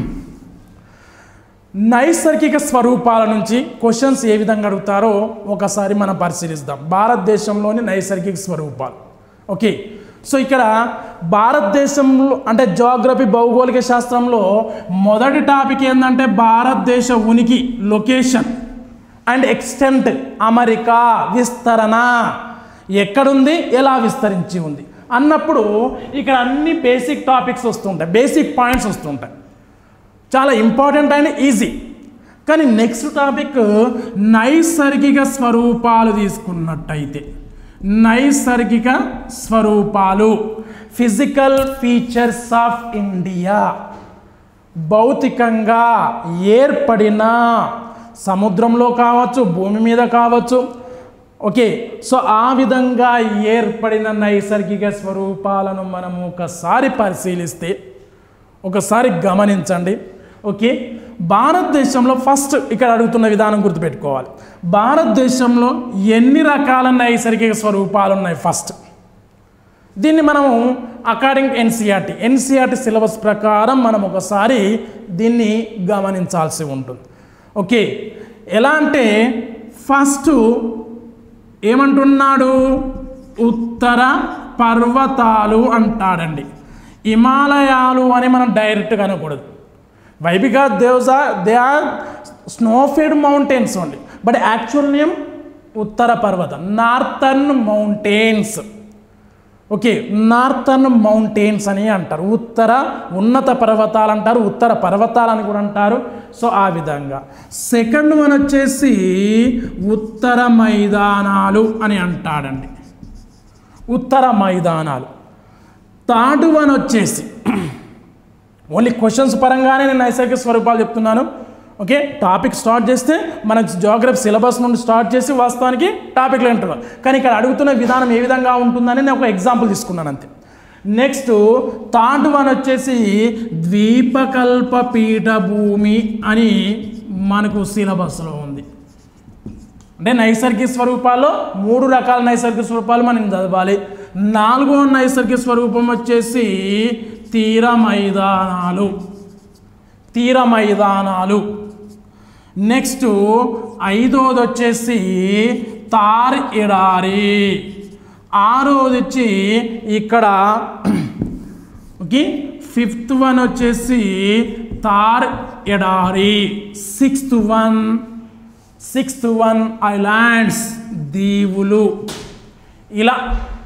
నైసర్గిక స్వరూపాల నుంచి క్వశ్చన్స్ ఏ విధంగా అడుగుతారో ఒకసారి మనం పరిశీలిద్దాం భారతదేశంలోని నైసర్గిక స్వరూపాలు ఓకే సో ఇక్కడ భారతదేశంలో అంటే జోగ్రఫీ భౌగోళిక శాస్త్రంలో మొదటి టాపిక్ ఏంటంటే భారతదేశ ఉనికి లొకేషన్ అండ్ ఎక్స్టెంట్ అమెరికా విస్తరణ ఎక్కడుంది ఎలా విస్తరించి ఉంది అన్నప్పుడు ఇక్కడ అన్ని బేసిక్ టాపిక్స్ వస్తుంటాయి బేసిక్ పాయింట్స్ వస్తుంటాయి చాలా ఇంపార్టెంట్ అండ్ ఈజీ కానీ నెక్స్ట్ టాపిక్ నైసర్గిక స్వరూపాలు తీసుకున్నట్టయితే నైసర్గిక స్వరూపాలు ఫిజికల్ ఫీచర్స్ ఆఫ్ ఇండియా భౌతికంగా ఏర్పడిన సముద్రంలో కావచ్చు భూమి మీద కావచ్చు ఓకే సో ఆ విధంగా ఏర్పడిన నైసర్గిక స్వరూపాలను మనము ఒకసారి పరిశీలిస్తే ఒకసారి గమనించండి ఓకే భారతదేశంలో ఫస్ట్ ఇక్కడ అడుగుతున్న విధానం గుర్తుపెట్టుకోవాలి భారతదేశంలో ఎన్ని రకాల నైసర్గిక స్వరూపాలు ఉన్నాయి ఫస్ట్ దీన్ని మనము అకార్డింగ్ ఎన్సీఆర్టీ ఎన్సీఆర్టీ సిలబస్ ప్రకారం మనం ఒకసారి దీన్ని గమనించాల్సి ఉంటుంది ఓకే ఎలా అంటే ఫస్ట్ ఏమంటున్నాడు ఉత్తర పర్వతాలు అంటాడండి హిమాలయాలు అని మనం డైరెక్ట్గా అనకూడదు వై బికాస్ దేవ్స్ are they are snowfed mountains only but actual name ఉత్తర పర్వతం northern mountains okay northern mountains అని అంటారు ఉత్తర ఉన్నత పర్వతాలు అంటారు ఉత్తర పర్వతాలు అని కూడా అంటారు సో ఆ విధంగా సెకండ్ వన్ వచ్చేసి ఉత్తర మైదానాలు అని అంటాడండి ఉత్తర మైదానాలు థర్డ్ వన్ వచ్చేసి ఓన్లీ క్వశ్చన్స్ పరంగానే నేను నైసర్గిక స్వరూపాలు చెప్తున్నాను ఓకే టాపిక్ స్టార్ట్ చేస్తే మన జోగ్రఫీ సిలబస్ నుండి స్టార్ట్ చేసి వాస్తవానికి టాపిక్లో ఉంటున్నాం కానీ ఇక్కడ అడుగుతున్న విధానం ఏ విధంగా ఉంటుందని నేను ఒక ఎగ్జాంపుల్ తీసుకున్నాను అంతే నెక్స్ట్ థర్డ్ వన్ వచ్చేసి ద్వీపకల్ప పీఠభూమి అని మనకు సిలబస్లో ఉంది అంటే నైసర్గిక స్వరూపాల్లో మూడు రకాల నైసర్గిక స్వరూపాలు మనం చదవాలి నాలుగో నైసర్గిక స్వరూపం వచ్చేసి తీర మైదానాలు తీర మైదానాలు నెక్స్ట్ ఐదోది వచ్చేసి తార్ ఎడారి ఆరోది వచ్చి ఇక్కడ ఓకే ఫిఫ్త్ వన్ వచ్చేసి తార్ ఎడారి sixth one sixth one islands దీవులు ఇలా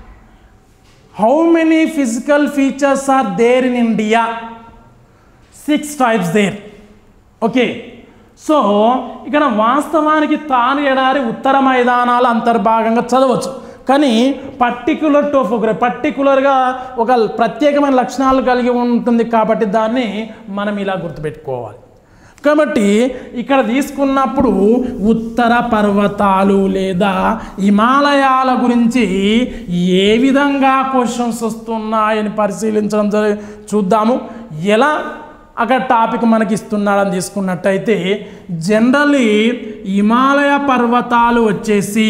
how many physical features are there in India six types there okay so ఇక్కడ వాస్తవానికి తాను ఎడారి ఉత్తర మైదానాలు అంతర్భాగంగా చదవచ్చు కానీ పర్టికులర్ టోఫోగ్రఫీ పర్టికులర్గా ఒక ప్రత్యేకమైన లక్షణాలు కలిగి ఉంటుంది కాబట్టి దాన్ని మనం ఇలా గుర్తుపెట్టుకోవాలి కాబట్టి ఇక్కడ తీసుకున్నప్పుడు ఉత్తర పర్వతాలు లేదా హిమాలయాల గురించి ఏ విధంగా క్వశ్చన్స్ వస్తున్నాయని పరిశీలించడం జరి చూద్దాము ఎలా అక్కడ టాపిక్ మనకి ఇస్తున్నాడని తీసుకున్నట్టయితే జనరల్లీ హిమాలయ పర్వతాలు వచ్చేసి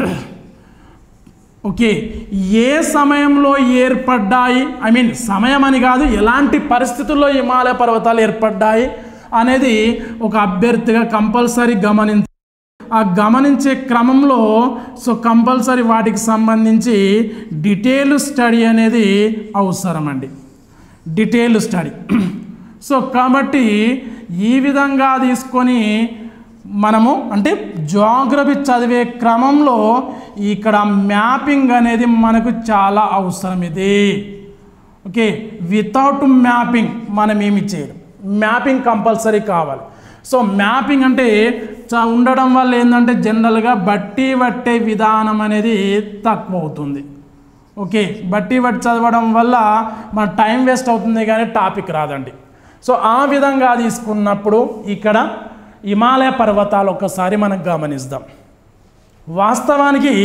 ఓకే ఏ సమయంలో ఏర్పడ్డాయి ఐ మీన్ సమయం అని కాదు ఎలాంటి పరిస్థితుల్లో హిమాలయ పర్వతాలు ఏర్పడ్డాయి అనేది ఒక అభ్యర్థిగా కంపల్సరీ గమనించ ఆ గమనించే క్రమంలో సో కంపల్సరీ వాటికి సంబంధించి డీటెయిల్ స్టడీ అనేది అవసరం అండి డీటెయిల్ స్టడీ సో కాబట్టి ఈ విధంగా తీసుకొని మనము అంటే జోగ్రఫీ చదివే క్రమంలో ఇక్కడ మ్యాపింగ్ అనేది మనకు చాలా అవసరం ఇది ఓకే వితౌట్ మ్యాపింగ్ మనం ఏమి చేయడం మ్యాపింగ్ కంపల్సరీ కావాలి సో మ్యాపింగ్ అంటే చ- ఉండడం వల్ల ఏంటంటే జనరల్గా బట్టి పట్టే విధానం అనేది తక్కువ అవుతుంది ఓకే బట్టి బట్టి చదవడం వల్ల మన టైం వేస్ట్ అవుతుంది కానీ టాపిక్ రాదండి సో ఆ విధంగా తీసుకున్నప్పుడు ఇక్కడ హిమాలయ పర్వతాలు ఒకసారి మనం గమనిద్దాం వాస్తవానికి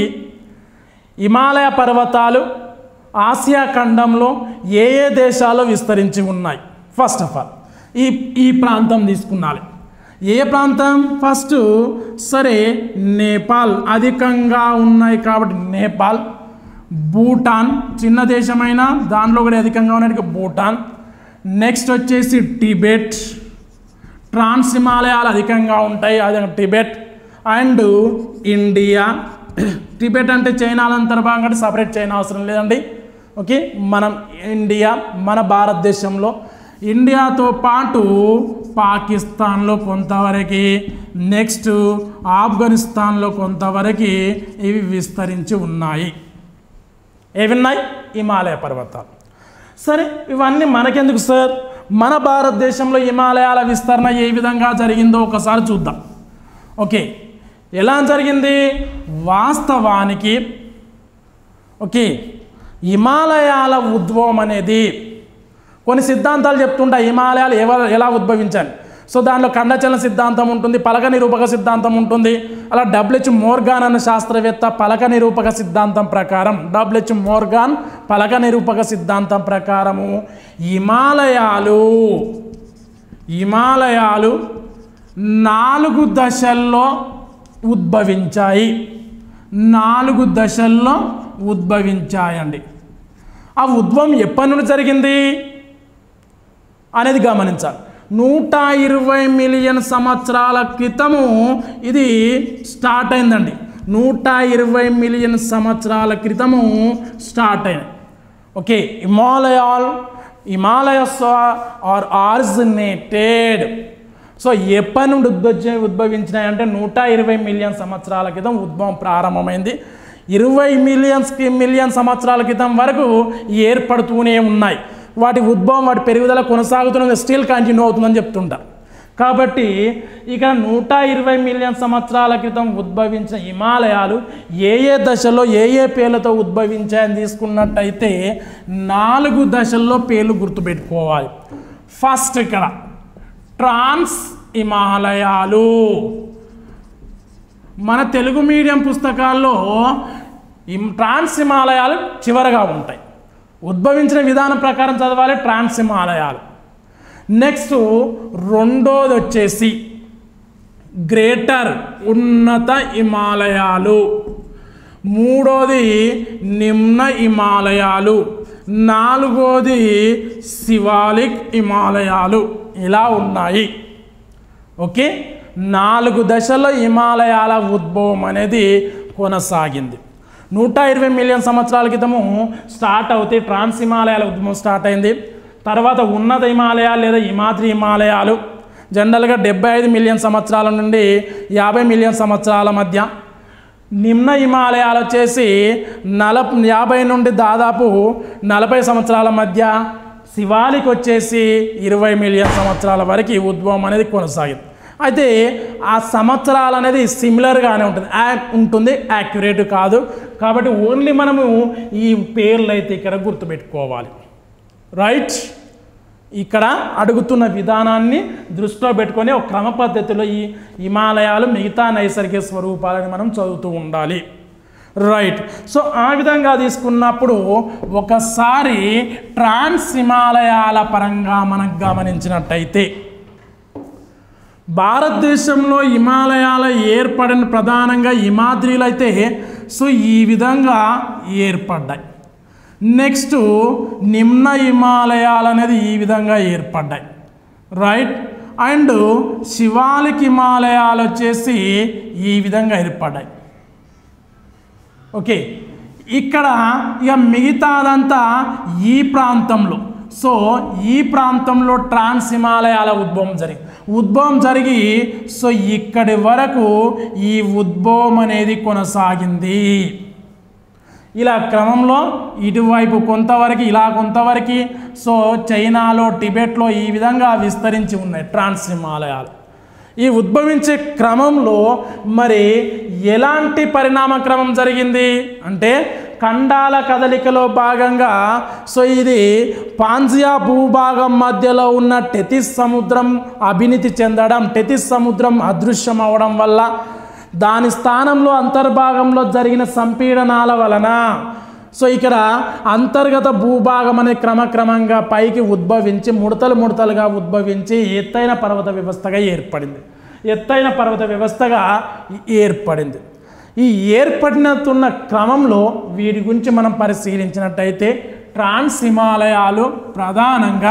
హిమాలయ పర్వతాలు ఆసియా ఖండంలో ఏ ఏ దేశాల్లో విస్తరించి ఉన్నాయి ఫస్ట్ ఆఫ్ ఆల్ ఈ ఈ ప్రాంతం తీసుకున్నాలి ఏ ప్రాంతం ఫస్ట్ సరే నేపాల్ అధికంగా ఉన్నాయి కాబట్టి నేపాల్ భూటాన్ చిన్న దేశమైన దానిలో కూడా అధికంగా ఉన్నట్టు భూటాన్ నెక్స్ట్ వచ్చేసి టిబెట్ ట్రాన్స్ హిమాలయాలు అధికంగా ఉంటాయి అదే టిబెట్ అండ్ ఇండియా టిబెట్ అంటే చైనాలో అంతర్భాగం కాబట్టి సపరేట్ చైనా అవసరం లేదండి ఓకే మనం ఇండియా మన భారతదేశంలో ఇండియాతో పాటు పాకిస్తాన్లో కొంతవరకు నెక్స్ట్ ఆఫ్ఘనిస్తాన్లో కొంతవరకు ఇవి విస్తరించి ఉన్నాయి ఏవిన్నాయి హిమాలయ పర్వతాలు సరే ఇవన్నీ మనకెందుకు సార్ మన భారతదేశంలో హిమాలయాల విస్తరణ ఏ విధంగా జరిగిందో ఒకసారి చూద్దాం ఓకే ఎలా జరిగింది వాస్తవానికి ఓకే హిమాలయాల ఉద్భవం అనేది కొన్ని సిద్ధాంతాలు చెప్తుంటా హిమాలయాలు ఎవ ఎలా ఉద్భవించాలి సో దానిలో ఖండచలన సిద్ధాంతం ఉంటుంది పలక నిరూపక సిద్ధాంతం ఉంటుంది అలా డబ్ల్యూహెచ్ మోర్గాన్ అన్న శాస్త్రవేత్త పలక నిరూపక సిద్ధాంతం ప్రకారం డబ్ల్యూహెచ్ మోర్గాన్ పలక నిరూపక సిద్ధాంతం ప్రకారము హిమాలయాలు హిమాలయాలు నాలుగు దశల్లో ఉద్భవించాయి నాలుగు దశల్లో ఉద్భవించాయండి ఆ ఉద్భవం ఎప్పటి నుండి జరిగింది అనేది గమనించాలి నూట ఇరవై మిలియన్ సంవత్సరాల క్రితము ఇది స్టార్ట్ అయిందండి నూట ఇరవై మిలియన్ సంవత్సరాల క్రితము స్టార్ట్ అయింది ఓకే హిమాలయాల్ హిమాలయస్ ఆర్ ఆరిజినేటెడ్ సో ఎప్పటి నుండి ఉద్భవించ ఉద్భవించినాయి అంటే నూట ఇరవై మిలియన్ సంవత్సరాల క్రితం ఉద్భవం ప్రారంభమైంది ఇరవై మిలియన్స్ మిలియన్ సంవత్సరాల క్రితం వరకు ఏర్పడుతూనే ఉన్నాయి వాటి ఉద్భవం వాటి పెరుగుదల కొనసాగుతున్నది స్టిల్ కంటిన్యూ అవుతుందని చెప్తుంటా కాబట్టి ఇక నూట ఇరవై మిలియన్ సంవత్సరాల క్రితం ఉద్భవించిన హిమాలయాలు ఏ ఏ దశలో ఏ ఏ పేర్లతో ఉద్భవించాయని తీసుకున్నట్టయితే నాలుగు దశల్లో పేర్లు గుర్తుపెట్టుకోవాలి ఫస్ట్ ఇక్కడ ట్రాన్స్ హిమాలయాలు మన తెలుగు మీడియం పుస్తకాల్లో ఇం- ట్రాన్స్ హిమాలయాలు చివరగా ఉంటాయి ఉద్భవించిన విధానం ప్రకారం చదవాలి ట్రాన్స్ హిమాలయాలు నెక్స్ట్ రెండోది వచ్చేసి గ్రేటర్ ఉన్నత హిమాలయాలు మూడోది నిమ్న హిమాలయాలు నాలుగోది శివాలిక్ హిమాలయాలు ఇలా ఉన్నాయి ఓకే నాలుగు దశల్లో హిమాలయాల ఉద్భవం అనేది కొనసాగింది నూట ఇరవై మిలియన్ సంవత్సరాల క్రితము స్టార్ట్ అవుతే ట్రాన్స్ హిమాలయాల ఉద్భవం స్టార్ట్ అయింది తర్వాత ఉన్నత హిమాలయాలు లేదా హిమాద్రి హిమాలయాలు జనరల్గా డెబ్బై ఐదు మిలియన్ సంవత్సరాల నుండి యాభై మిలియన్ సంవత్సరాల మధ్య నిమ్న హిమాలయాలు వచ్చేసి నల యాభై నుండి దాదాపు నలభై సంవత్సరాల మధ్య శివాలికి వచ్చేసి ఇరవై మిలియన్ సంవత్సరాల వరకు ఈ ఉద్భవం అనేది కొనసాగింది అయితే ఆ సంవత్సరాలు అనేది సిమిలర్గానే ఉంటుంది యా- ఉంటుంది యాక్యురేట్ కాదు కాబట్టి ఓన్లీ మనము ఈ పేర్లు అయితే ఇక్కడ గుర్తుపెట్టుకోవాలి రైట్ ఇక్కడ అడుగుతున్న విధానాన్ని దృష్టిలో పెట్టుకొని ఒక క్రమ పద్ధతిలో ఈ హిమాలయాలు మిగతా నైసర్గిక స్వరూపాలని మనం చదువుతూ ఉండాలి రైట్ సో ఆ విధంగా తీసుకున్నప్పుడు ఒకసారి ట్రాన్స్ హిమాలయాల పరంగా మనం గమనించినట్టయితే భారతదేశంలో హిమాలయాల ఏర్పడిన ప్రధానంగా హిమాద్రీలు అయితే సో ఈ విధంగా ఏర్పడ్డాయి నెక్స్ట్ నిమ్న హిమాలయాలు అనేది ఈ విధంగా ఏర్పడ్డాయి రైట్ అండ్ శివాలిక్ హిమాలయాలు వచ్చేసి ఈ విధంగా ఏర్పడ్డాయి ఓకే ఇక్కడ ఇక మిగతాదంతా ఈ ప్రాంతంలో సో ఈ ప్రాంతంలో ట్రాన్స్ హిమాలయాల ఉద్భవం జరిగి ఉద్భవం జరిగి సో ఇక్కడి వరకు ఈ ఉద్భవం అనేది కొనసాగింది ఇలా క్రమంలో ఇటువైపు కొంతవరకు ఇలా కొంతవరకు సో చైనాలో టిబెట్లో ఈ విధంగా విస్తరించి ఉన్నాయి ట్రాన్స్ హిమాలయాలు ఈ ఉద్భవించే క్రమంలో మరి ఎలాంటి పరిణామ క్రమం జరిగింది అంటే ఖండాల కదలికలో భాగంగా సో ఇది పాంజియా భూభాగం మధ్యలో ఉన్న టెతిస్ సముద్రం అభినీతి చెందడం టెతిస్ సముద్రం అదృశ్యం అవడం వల్ల దాని స్థానంలో అంతర్భాగంలో జరిగిన సంపీడనాల వలన సో ఇక్కడ అంతర్గత భూభాగం అనే క్రమక్రమంగా పైకి ఉద్భవించి ముడతలు ముడతలుగా ఉద్భవించి ఎత్తైన పర్వత వ్యవస్థగా ఏర్పడింది ఎత్తైన పర్వత వ్యవస్థగా ఏర్పడింది ఈ ఏర్పడినతున్న క్రమంలో వీటి గురించి మనం పరిశీలించినట్టయితే ట్రాన్స్ హిమాలయాలు ప్రధానంగా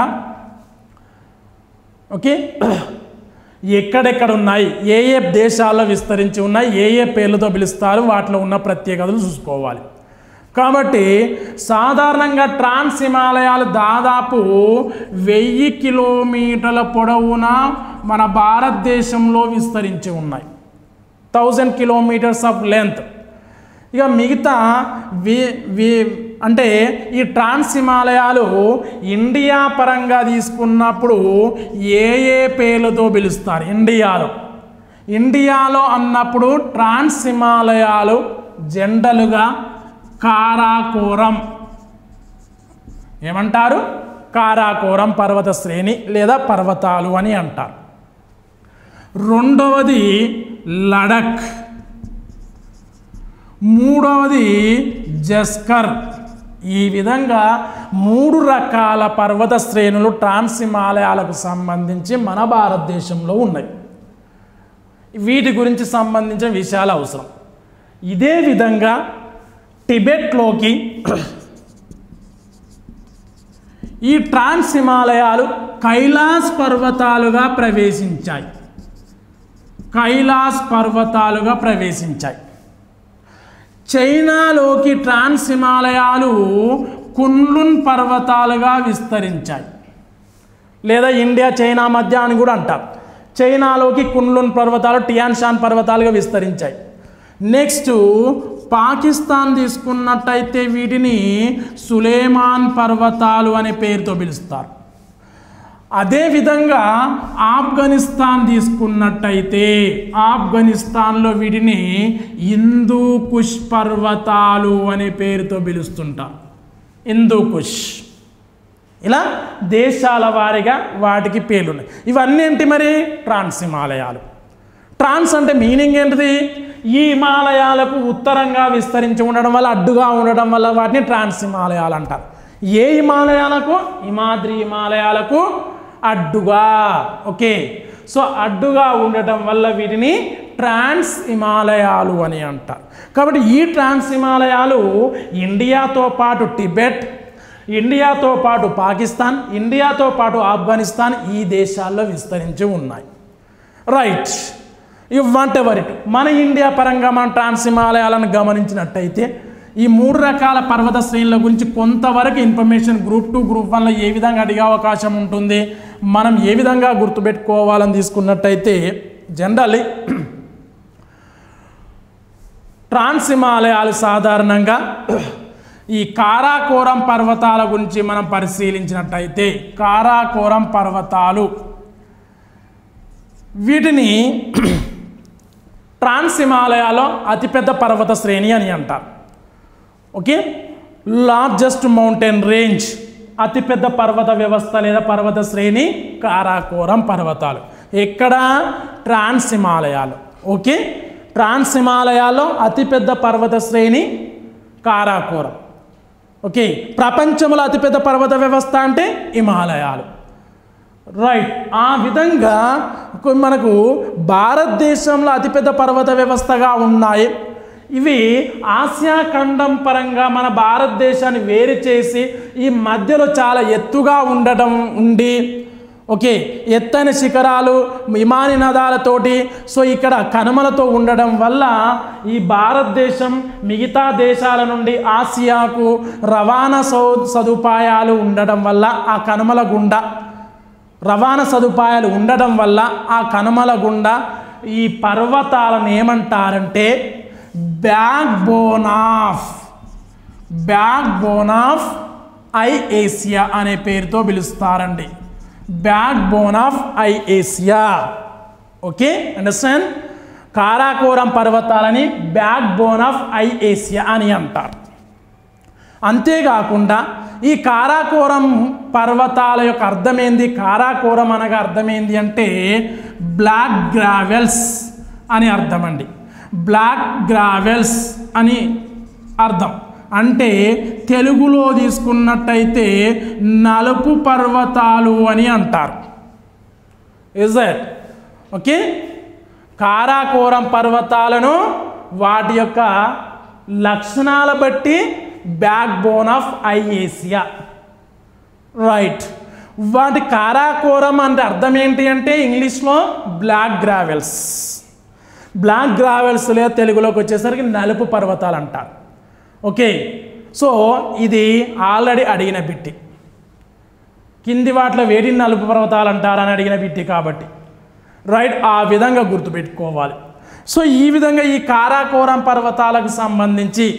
ఓకే ఎక్కడెక్కడ ఉన్నాయి ఏ ఏ దేశాల్లో విస్తరించి ఉన్నాయి ఏ ఏ పేర్లతో పిలుస్తారు వాటిలో ఉన్న ప్రత్యేకతలు చూసుకోవాలి కాబట్టి సాధారణంగా ట్రాన్స్ హిమాలయాలు దాదాపు వెయ్యి కిలోమీటర్ల పొడవున మన భారతదేశంలో విస్తరించి ఉన్నాయి థౌజండ్ కిలోమీటర్స్ ఆఫ్ లెంత్ ఇక మిగతా వి వి అంటే ఈ ట్రాన్స్ హిమాలయాలు ఇండియా పరంగా తీసుకున్నప్పుడు ఏ ఏ పేర్లతో పిలుస్తారు ఇండియాలో ఇండియాలో అన్నప్పుడు ట్రాన్స్ హిమాలయాలు జెండలుగా కారాకోరం ఏమంటారు కారాకోరం పర్వత శ్రేణి లేదా పర్వతాలు అని అంటారు రెండవది లడక్ మూడవది జస్కర్ ఈ విధంగా మూడు రకాల పర్వత శ్రేణులు ట్రాన్స్ హిమాలయాలకు సంబంధించి మన భారతదేశంలో ఉన్నాయి వీటి గురించి సంబంధించిన విషయాలు అవసరం ఇదే విధంగా టిబెట్లోకి ఈ ట్రాన్స్ హిమాలయాలు కైలాస్ పర్వతాలుగా ప్రవేశించాయి కైలాస్ పర్వతాలుగా ప్రవేశించాయి చైనాలోకి ట్రాన్స్ హిమాలయాలు కున్లున్ పర్వతాలుగా విస్తరించాయి లేదా ఇండియా చైనా మధ్య అని కూడా అంటారు చైనాలోకి కున్లున్ పర్వతాలు టియాన్షాన్ పర్వతాలుగా విస్తరించాయి నెక్స్ట్ పాకిస్తాన్ తీసుకున్నట్టయితే వీటిని సులేమాన్ పర్వతాలు అనే పేరుతో పిలుస్తారు అదేవిధంగా ఆఫ్ఘనిస్తాన్ తీసుకున్నట్టయితే ఆఫ్ఘనిస్తాన్లో వీటిని హిందూ కుష్ పర్వతాలు అనే పేరుతో పిలుస్తుంటారు హిందూ కుష్ ఇలా దేశాల వారీగా వాటికి పేర్లు ఉన్నాయి ఇవన్నీ ఏంటి మరి ట్రాన్స్ హిమాలయాలు ట్రాన్స్ అంటే మీనింగ్ ఏంటిది ఈ హిమాలయాలకు ఉత్తరంగా విస్తరించి ఉండడం వల్ల అడ్డుగా ఉండడం వల్ల వాటిని ట్రాన్స్ హిమాలయాలు అంటారు ఏ హిమాలయాలకు హిమాద్రి హిమాలయాలకు అడ్డుగా ఓకే సో అడ్డుగా ఉండటం వల్ల వీటిని ట్రాన్స్ హిమాలయాలు అని అంటారు కాబట్టి ఈ ట్రాన్స్ హిమాలయాలు ఇండియాతో పాటు టిబెట్ ఇండియాతో పాటు పాకిస్తాన్ ఇండియాతో పాటు ఆఫ్ఘనిస్తాన్ ఈ దేశాల్లో విస్తరించి ఉన్నాయి రైట్ ఇవి వాట్ ఎవర్ ఇట్ మన ఇండియా పరంగా మన ట్రాన్స్ హిమాలయాలను గమనించినట్టయితే ఈ మూడు రకాల పర్వత శ్రేణుల గురించి కొంతవరకు ఇన్ఫర్మేషన్ గ్రూప్ టూ గ్రూప్ వన్లో ఏ విధంగా అడిగే అవకాశం ఉంటుంది మనం ఏ విధంగా గుర్తుపెట్టుకోవాలని తీసుకున్నట్టయితే జనరల్లీ ట్రాన్స్ హిమాలయాలు సాధారణంగా ఈ కారాకోరం పర్వతాల గురించి మనం పరిశీలించినట్టయితే కారాకోరం పర్వతాలు వీటిని ట్రాన్స్ హిమాలయాలో అతిపెద్ద పర్వత శ్రేణి అని అంటారు ఓకే లార్జెస్ట్ మౌంటైన్ రేంజ్ అతిపెద్ద పర్వత వ్యవస్థ లేదా పర్వత శ్రేణి కారాకోరం పర్వతాలు ఎక్కడ ట్రాన్స్ హిమాలయాలు ఓకే ట్రాన్స్ హిమాలయాల్లో అతిపెద్ద పర్వత శ్రేణి కారాకోరం ఓకే ప్రపంచంలో అతిపెద్ద పర్వత వ్యవస్థ అంటే హిమాలయాలు రైట్ ఆ విధంగా కొ- మనకు భారతదేశంలో అతిపెద్ద పర్వత వ్యవస్థగా ఉన్నాయి ఇవి ఆసియా ఖండం పరంగా మన భారతదేశాన్ని వేరు చేసి ఈ మధ్యలో చాలా ఎత్తుగా ఉండటం ఉండి ఓకే ఎత్తైన శిఖరాలు విమాని నదాలతోటి సో ఇక్కడ కనుమలతో ఉండడం వల్ల ఈ భారతదేశం మిగతా దేశాల నుండి ఆసియాకు రవాణా సౌ సదుపాయాలు ఉండడం వల్ల ఆ కనుమల గుండా రవాణా సదుపాయాలు ఉండడం వల్ల ఆ కనుమల గుండా ఈ పర్వతాలను ఏమంటారంటే backbone of backbone of high Asia అనే పేరుతో పిలుస్తారండి backbone of high Asia okay understand Karakoram పర్వతాలని backbone of high Asia అని అంటారు అంతేకాకుండా ఈ కారాకోరం పర్వతాల యొక్క అర్థం ఏంది కారాకోరం అనగా అర్థం ఏంది అంటే బ్లాక్ గ్రావెల్స్ అని అర్థం అండి బ్లాక్ గ్రావెల్స్ అని అర్థం అంటే తెలుగులో తీసుకున్నట్టయితే నలుపు పర్వతాలు అని అంటారు ఇజ్ దట్ ఓకే కారాకోరం పర్వతాలను వాటి యొక్క లక్షణాల బట్టి backbone of high Asia right వాటి కారాకోరం అంటే అర్థం ఏంటి అంటే ఇంగ్లీష్లో బ్లాక్ గ్రావెల్స్ బ్లాక్ గ్రావెల్స్ లేదా తెలుగులోకి వచ్చేసరికి నలుపు పర్వతాలు అంటారు ఓకే సో ఇది ఆల్రెడీ అడిగిన బిట్టి కింది వాటిలో వేటిని నలుపు పర్వతాలు అంటారని అడిగిన బిట్టి కాబట్టి రైట్ ఆ విధంగా గుర్తుపెట్టుకోవాలి సో ఈ విధంగా ఈ కారాకోరం పర్వతాలకు సంబంధించి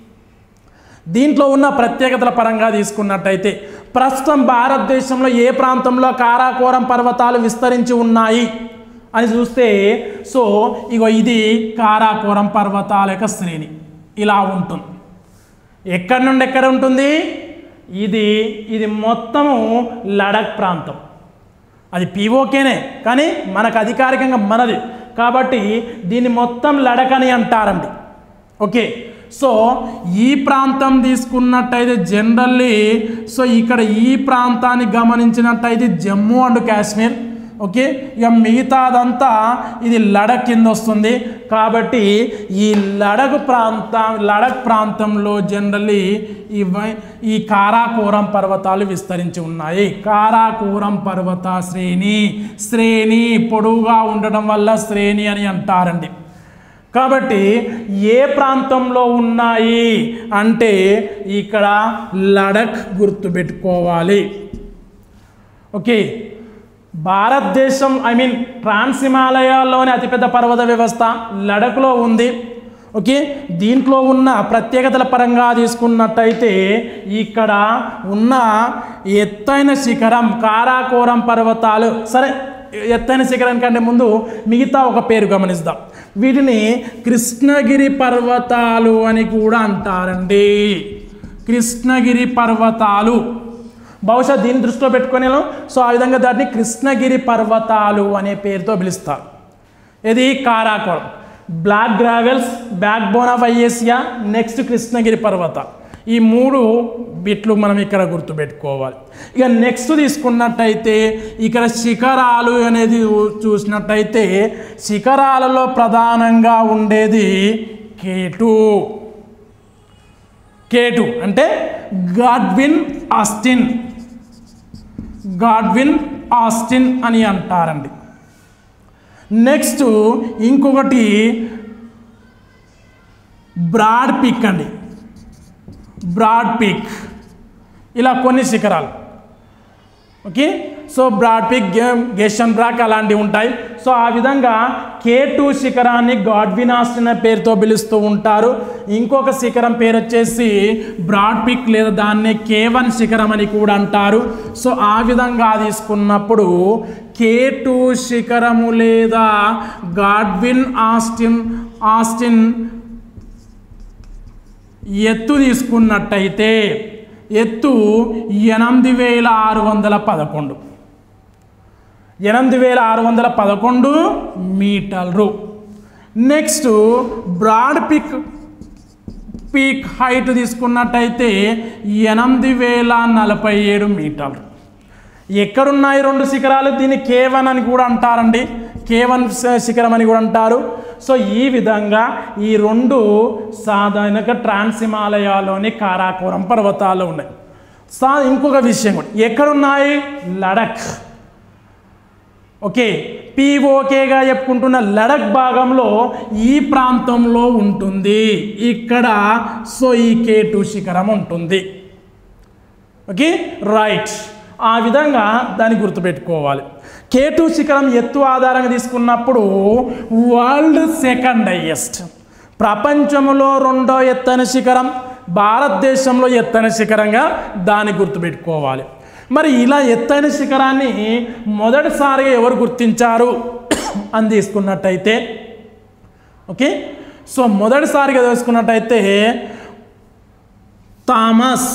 దీంట్లో ఉన్న ప్రత్యేకతల పరంగా తీసుకున్నట్టయితే ప్రస్తుతం భారతదేశంలో ఏ ప్రాంతంలో కారాకోరం పర్వతాలు విస్తరించి ఉన్నాయి అని చూస్తే సో ఇగో ఇది కారాకోరం పర్వతాల యొక్క శ్రేణి ఇలా ఉంటుంది ఎక్కడి నుండి ఎక్కడ ఉంటుంది ఇది ఇది మొత్తము లడక్ ప్రాంతం అది పీఓకేనే కానీ మనకు అధికారికంగా మనది కాబట్టి దీన్ని మొత్తం లడక్ అని అంటారండి ఓకే సో ఈ ప్రాంతం తీసుకున్నట్టయితే జనరల్లీ సో ఇక్కడ ఈ ప్రాంతాన్ని గమనించినట్టయితే జమ్మూ అండ్ కాశ్మీర్ ఓకే ఇక మిగతాదంతా ఇది లడక్ కింద వస్తుంది కాబట్టి ఈ లడక్ ప్రాంతం లడక్ ప్రాంతంలో జనరల్లీ ఈ వై- ఈ కారాకోరం పర్వతాలు విస్తరించి ఉన్నాయి కారాకోరం పర్వత శ్రేణి శ్రేణి పొడవుగా ఉండడం వల్ల శ్రేణి అని అంటారండి కాబట్టి ఏ ప్రాంతంలో ఉన్నాయి అంటే ఇక్కడ లడక్ గుర్తుపెట్టుకోవాలి ఓకే భారతదేశం ఐ మీన్ ట్రాన్స్ హిమాలయాల్లోని అతిపెద్ద పర్వత వ్యవస్థ లడఖ్లో ఉంది ఓకే దీంట్లో ఉన్న ప్రత్యేకతల పరంగా తీసుకున్నట్టయితే ఇక్కడ ఉన్న ఎత్తైన శిఖరం కారాకోరం పర్వతాలు సరే ఎత్తైన శిఖరం కంటే ముందు మిగతా ఒక పేరు గమనిస్తాం వీటిని కృష్ణగిరి పర్వతాలు అని కూడా అంటారండి కృష్ణగిరి పర్వతాలు బహుశా దీన్ని దృష్టిలో పెట్టుకొని సో ఆ విధంగా దాన్ని కృష్ణగిరి పర్వతాలు అనే పేరుతో పిలుస్తారు ఇది Karakoram black gravels backbone of high Asia next Krishnagiri పర్వత ఈ మూడు బిట్లు మనం ఇక్కడ గుర్తుపెట్టుకోవాలి ఇక నెక్స్ట్ తీసుకున్నట్టయితే ఇక్కడ శిఖరాలు అనేది చూసినట్టయితే శిఖరాలలో ప్రధానంగా ఉండేది కేటు కేటు అంటే గాడ్విన్ ఆస్టిన్ గాడ్విన్ ఆస్టిన్ అని అంటారండి నెక్స్ట్ ఇంకొకటి బ్రాడ్ పిక్ అండి బ్రాడ్ పిక్ ఇలా కొన్ని శిఖరాలు ఓకే సో బ్రాడ్ పిక్ గేషన్ బ్రాక్ అలాంటివి ఉంటాయి సో ఆ విధంగా కే టూ శిఖరాన్ని గాడ్వినాస్ట్ అనే పేరుతో పిలుస్తూ ఉంటారు ఇంకొక శిఖరం పేరు వచ్చేసి బ్రాడ్ పిక్ లేదా దాన్ని కే వన్ శిఖరం అని కూడా అంటారు సో ఆ విధంగా తీసుకున్నప్పుడు కే టూ శిఖరము లేదా గాడ్విన్ ఆస్టిన్ ఆస్టిన్ ఎత్తు తీసుకున్నట్టయితే ఎత్తు ఎనిమిది వేల ఆరు వందల పదకొండు ఎనిమిది వేల ఆరు వందల పదకొండు మీటర్లు next broad peak peak height తీసుకున్నట్టయితే ఎనిమిది వేల నలభై ఏడు మీటర్లు ఎక్కడున్నాయి రెండు శిఖరాలు దీన్ని కేవన్ అని కూడా అంటారండి కేవన్ శిఖరం అని కూడా అంటారు సో ఈ విధంగా ఈ రెండు సాధారణంగా ట్రాన్స్ హిమాలయాలోని కారాకోరం పర్వతాలు ఉన్నాయి సా ఇంకొక విషయం కూడా ఎక్కడున్నాయి లడక్ ఓకే పీఓకేగా చెప్పుకుంటున్న లడక్ భాగంలో ఈ ప్రాంతంలో ఉంటుంది ఇక్కడ సో ఈ కే టూ శిఖరం ఉంటుంది ఓకే రైట్ ఆ విధంగా దాన్ని గుర్తుపెట్టుకోవాలి కే టూ శిఖరం ఎత్తు ఆధారంగా తీసుకున్నప్పుడు వరల్డ్ సెకండ్ హైయెస్ట్ ప్రపంచంలో రెండో ఎత్తైన శిఖరం భారతదేశంలో ఎత్తైన శిఖరంగా దాన్ని గుర్తుపెట్టుకోవాలి మరి ఇలా ఎత్తైన శిఖరాన్ని మొదటిసారిగా ఎవరు గుర్తించారు అని తీసుకున్నట్టయితే ఓకే సో మొదటిసారిగా తీసుకున్నట్టయితే థామస్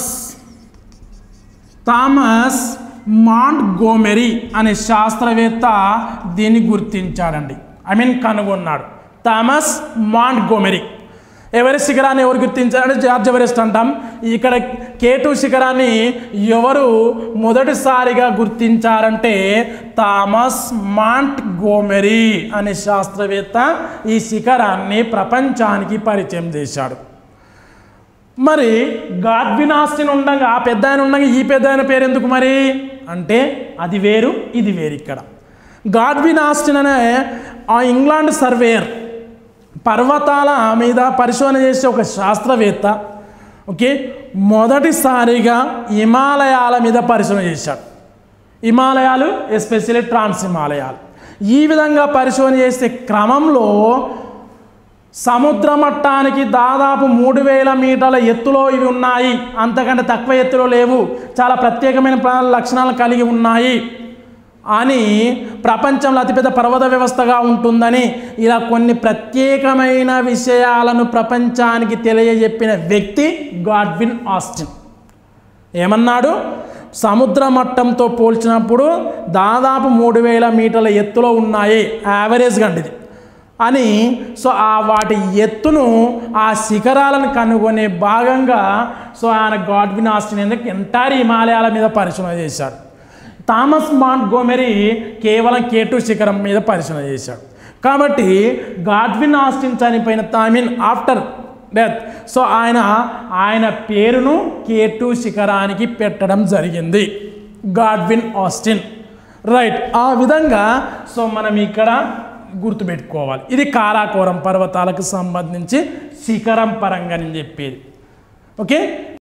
థామస్ మాంట్ గోమెరీ అనే శాస్త్రవేత్త దీన్ని గుర్తించాడండి ఐ మీన్ కనుగొన్నాడు థామస్ మాంట్ గోమెరీ ఎవరెస్ట్ శిఖరాన్ని ఎవరు గుర్తించారంటే జార్జ్ ఎవరెస్ట్ అంటాం ఇక్కడ కేటు శిఖరాన్ని ఎవరు మొదటిసారిగా గుర్తించారంటే థామస్ మాంట్ గోమెరీ అనే శాస్త్రవేత్త ఈ శిఖరాన్ని ప్రపంచానికి పరిచయం చేశాడు మరి గాడ్విన్ ఆస్టిన్ ఉండగా ఆ పెద్ద ఆయన ఉండగా ఈ పెద్ద ఆయన పేరు ఎందుకు మరి అంటే అది వేరు ఇది వేరు ఇక్కడ గాడ్విన్ ఆస్టిన్ అనే ఆ ఇంగ్లాండ్ సర్వేయర్ పర్వతాల మీద పరిశోధన చేసే ఒక శాస్త్రవేత్త ఓకే మొదటిసారిగా హిమాలయాల మీద పరిశోధన చేశాడు హిమాలయాలు ఎస్పెషల్లీ ట్రాన్స్ హిమాలయాలు ఈ విధంగా పరిశోధన చేసే క్రమంలో సముద్ర మట్టానికి దాదాపు మూడు వేల మీటర్ల ఎత్తులో ఇవి ఉన్నాయి అంతకంటే తక్కువ ఎత్తులో లేవు చాలా ప్రత్యేకమైన ప్ర- లక్షణాలు కలిగి ఉన్నాయి అని ప్రపంచంలో అతిపెద్ద పర్వత వ్యవస్థగా ఉంటుందని ఇలా కొన్ని ప్రత్యేకమైన విషయాలను ప్రపంచానికి తెలియజెప్పిన వ్యక్తి గాడ్విన్ ఆస్టిన్ ఏమన్నాడు సముద్ర మట్టంతో పోల్చినప్పుడు దాదాపు మూడు వేల మీటర్ల ఎత్తులో ఉన్నాయి యావరేజ్గా అండి ఇది అని సో ఆ వాటి ఎత్తును ఆ శిఖరాలను కనుగొనే భాగంగా సో ఆయన గాడ్విన్ ఆస్టిన్ ఎందుకు ఎంటైర్ హిమాలయాల మీద పరిశోధన చేశాడు థామస్ మాంట్ గోమెరీ కేవలం కేటు శిఖరం మీద పరిశోధన చేశాడు కాబట్టి గాడ్విన్ ఆస్టిన్ చనిపోయిన I mean after death so ఆయన ఆయన పేరును కేటు శిఖరానికి పెట్టడం జరిగింది గాడ్విన్ ఆస్టిన్ రైట్ ఆ విధంగా సో మనం ఇక్కడ గుర్తుపెట్టుకోవాలి ఇది కారాకోరం పర్వతాలకు సంబంధించి శిఖరం పరంగా నేను చెప్పేది ఓకే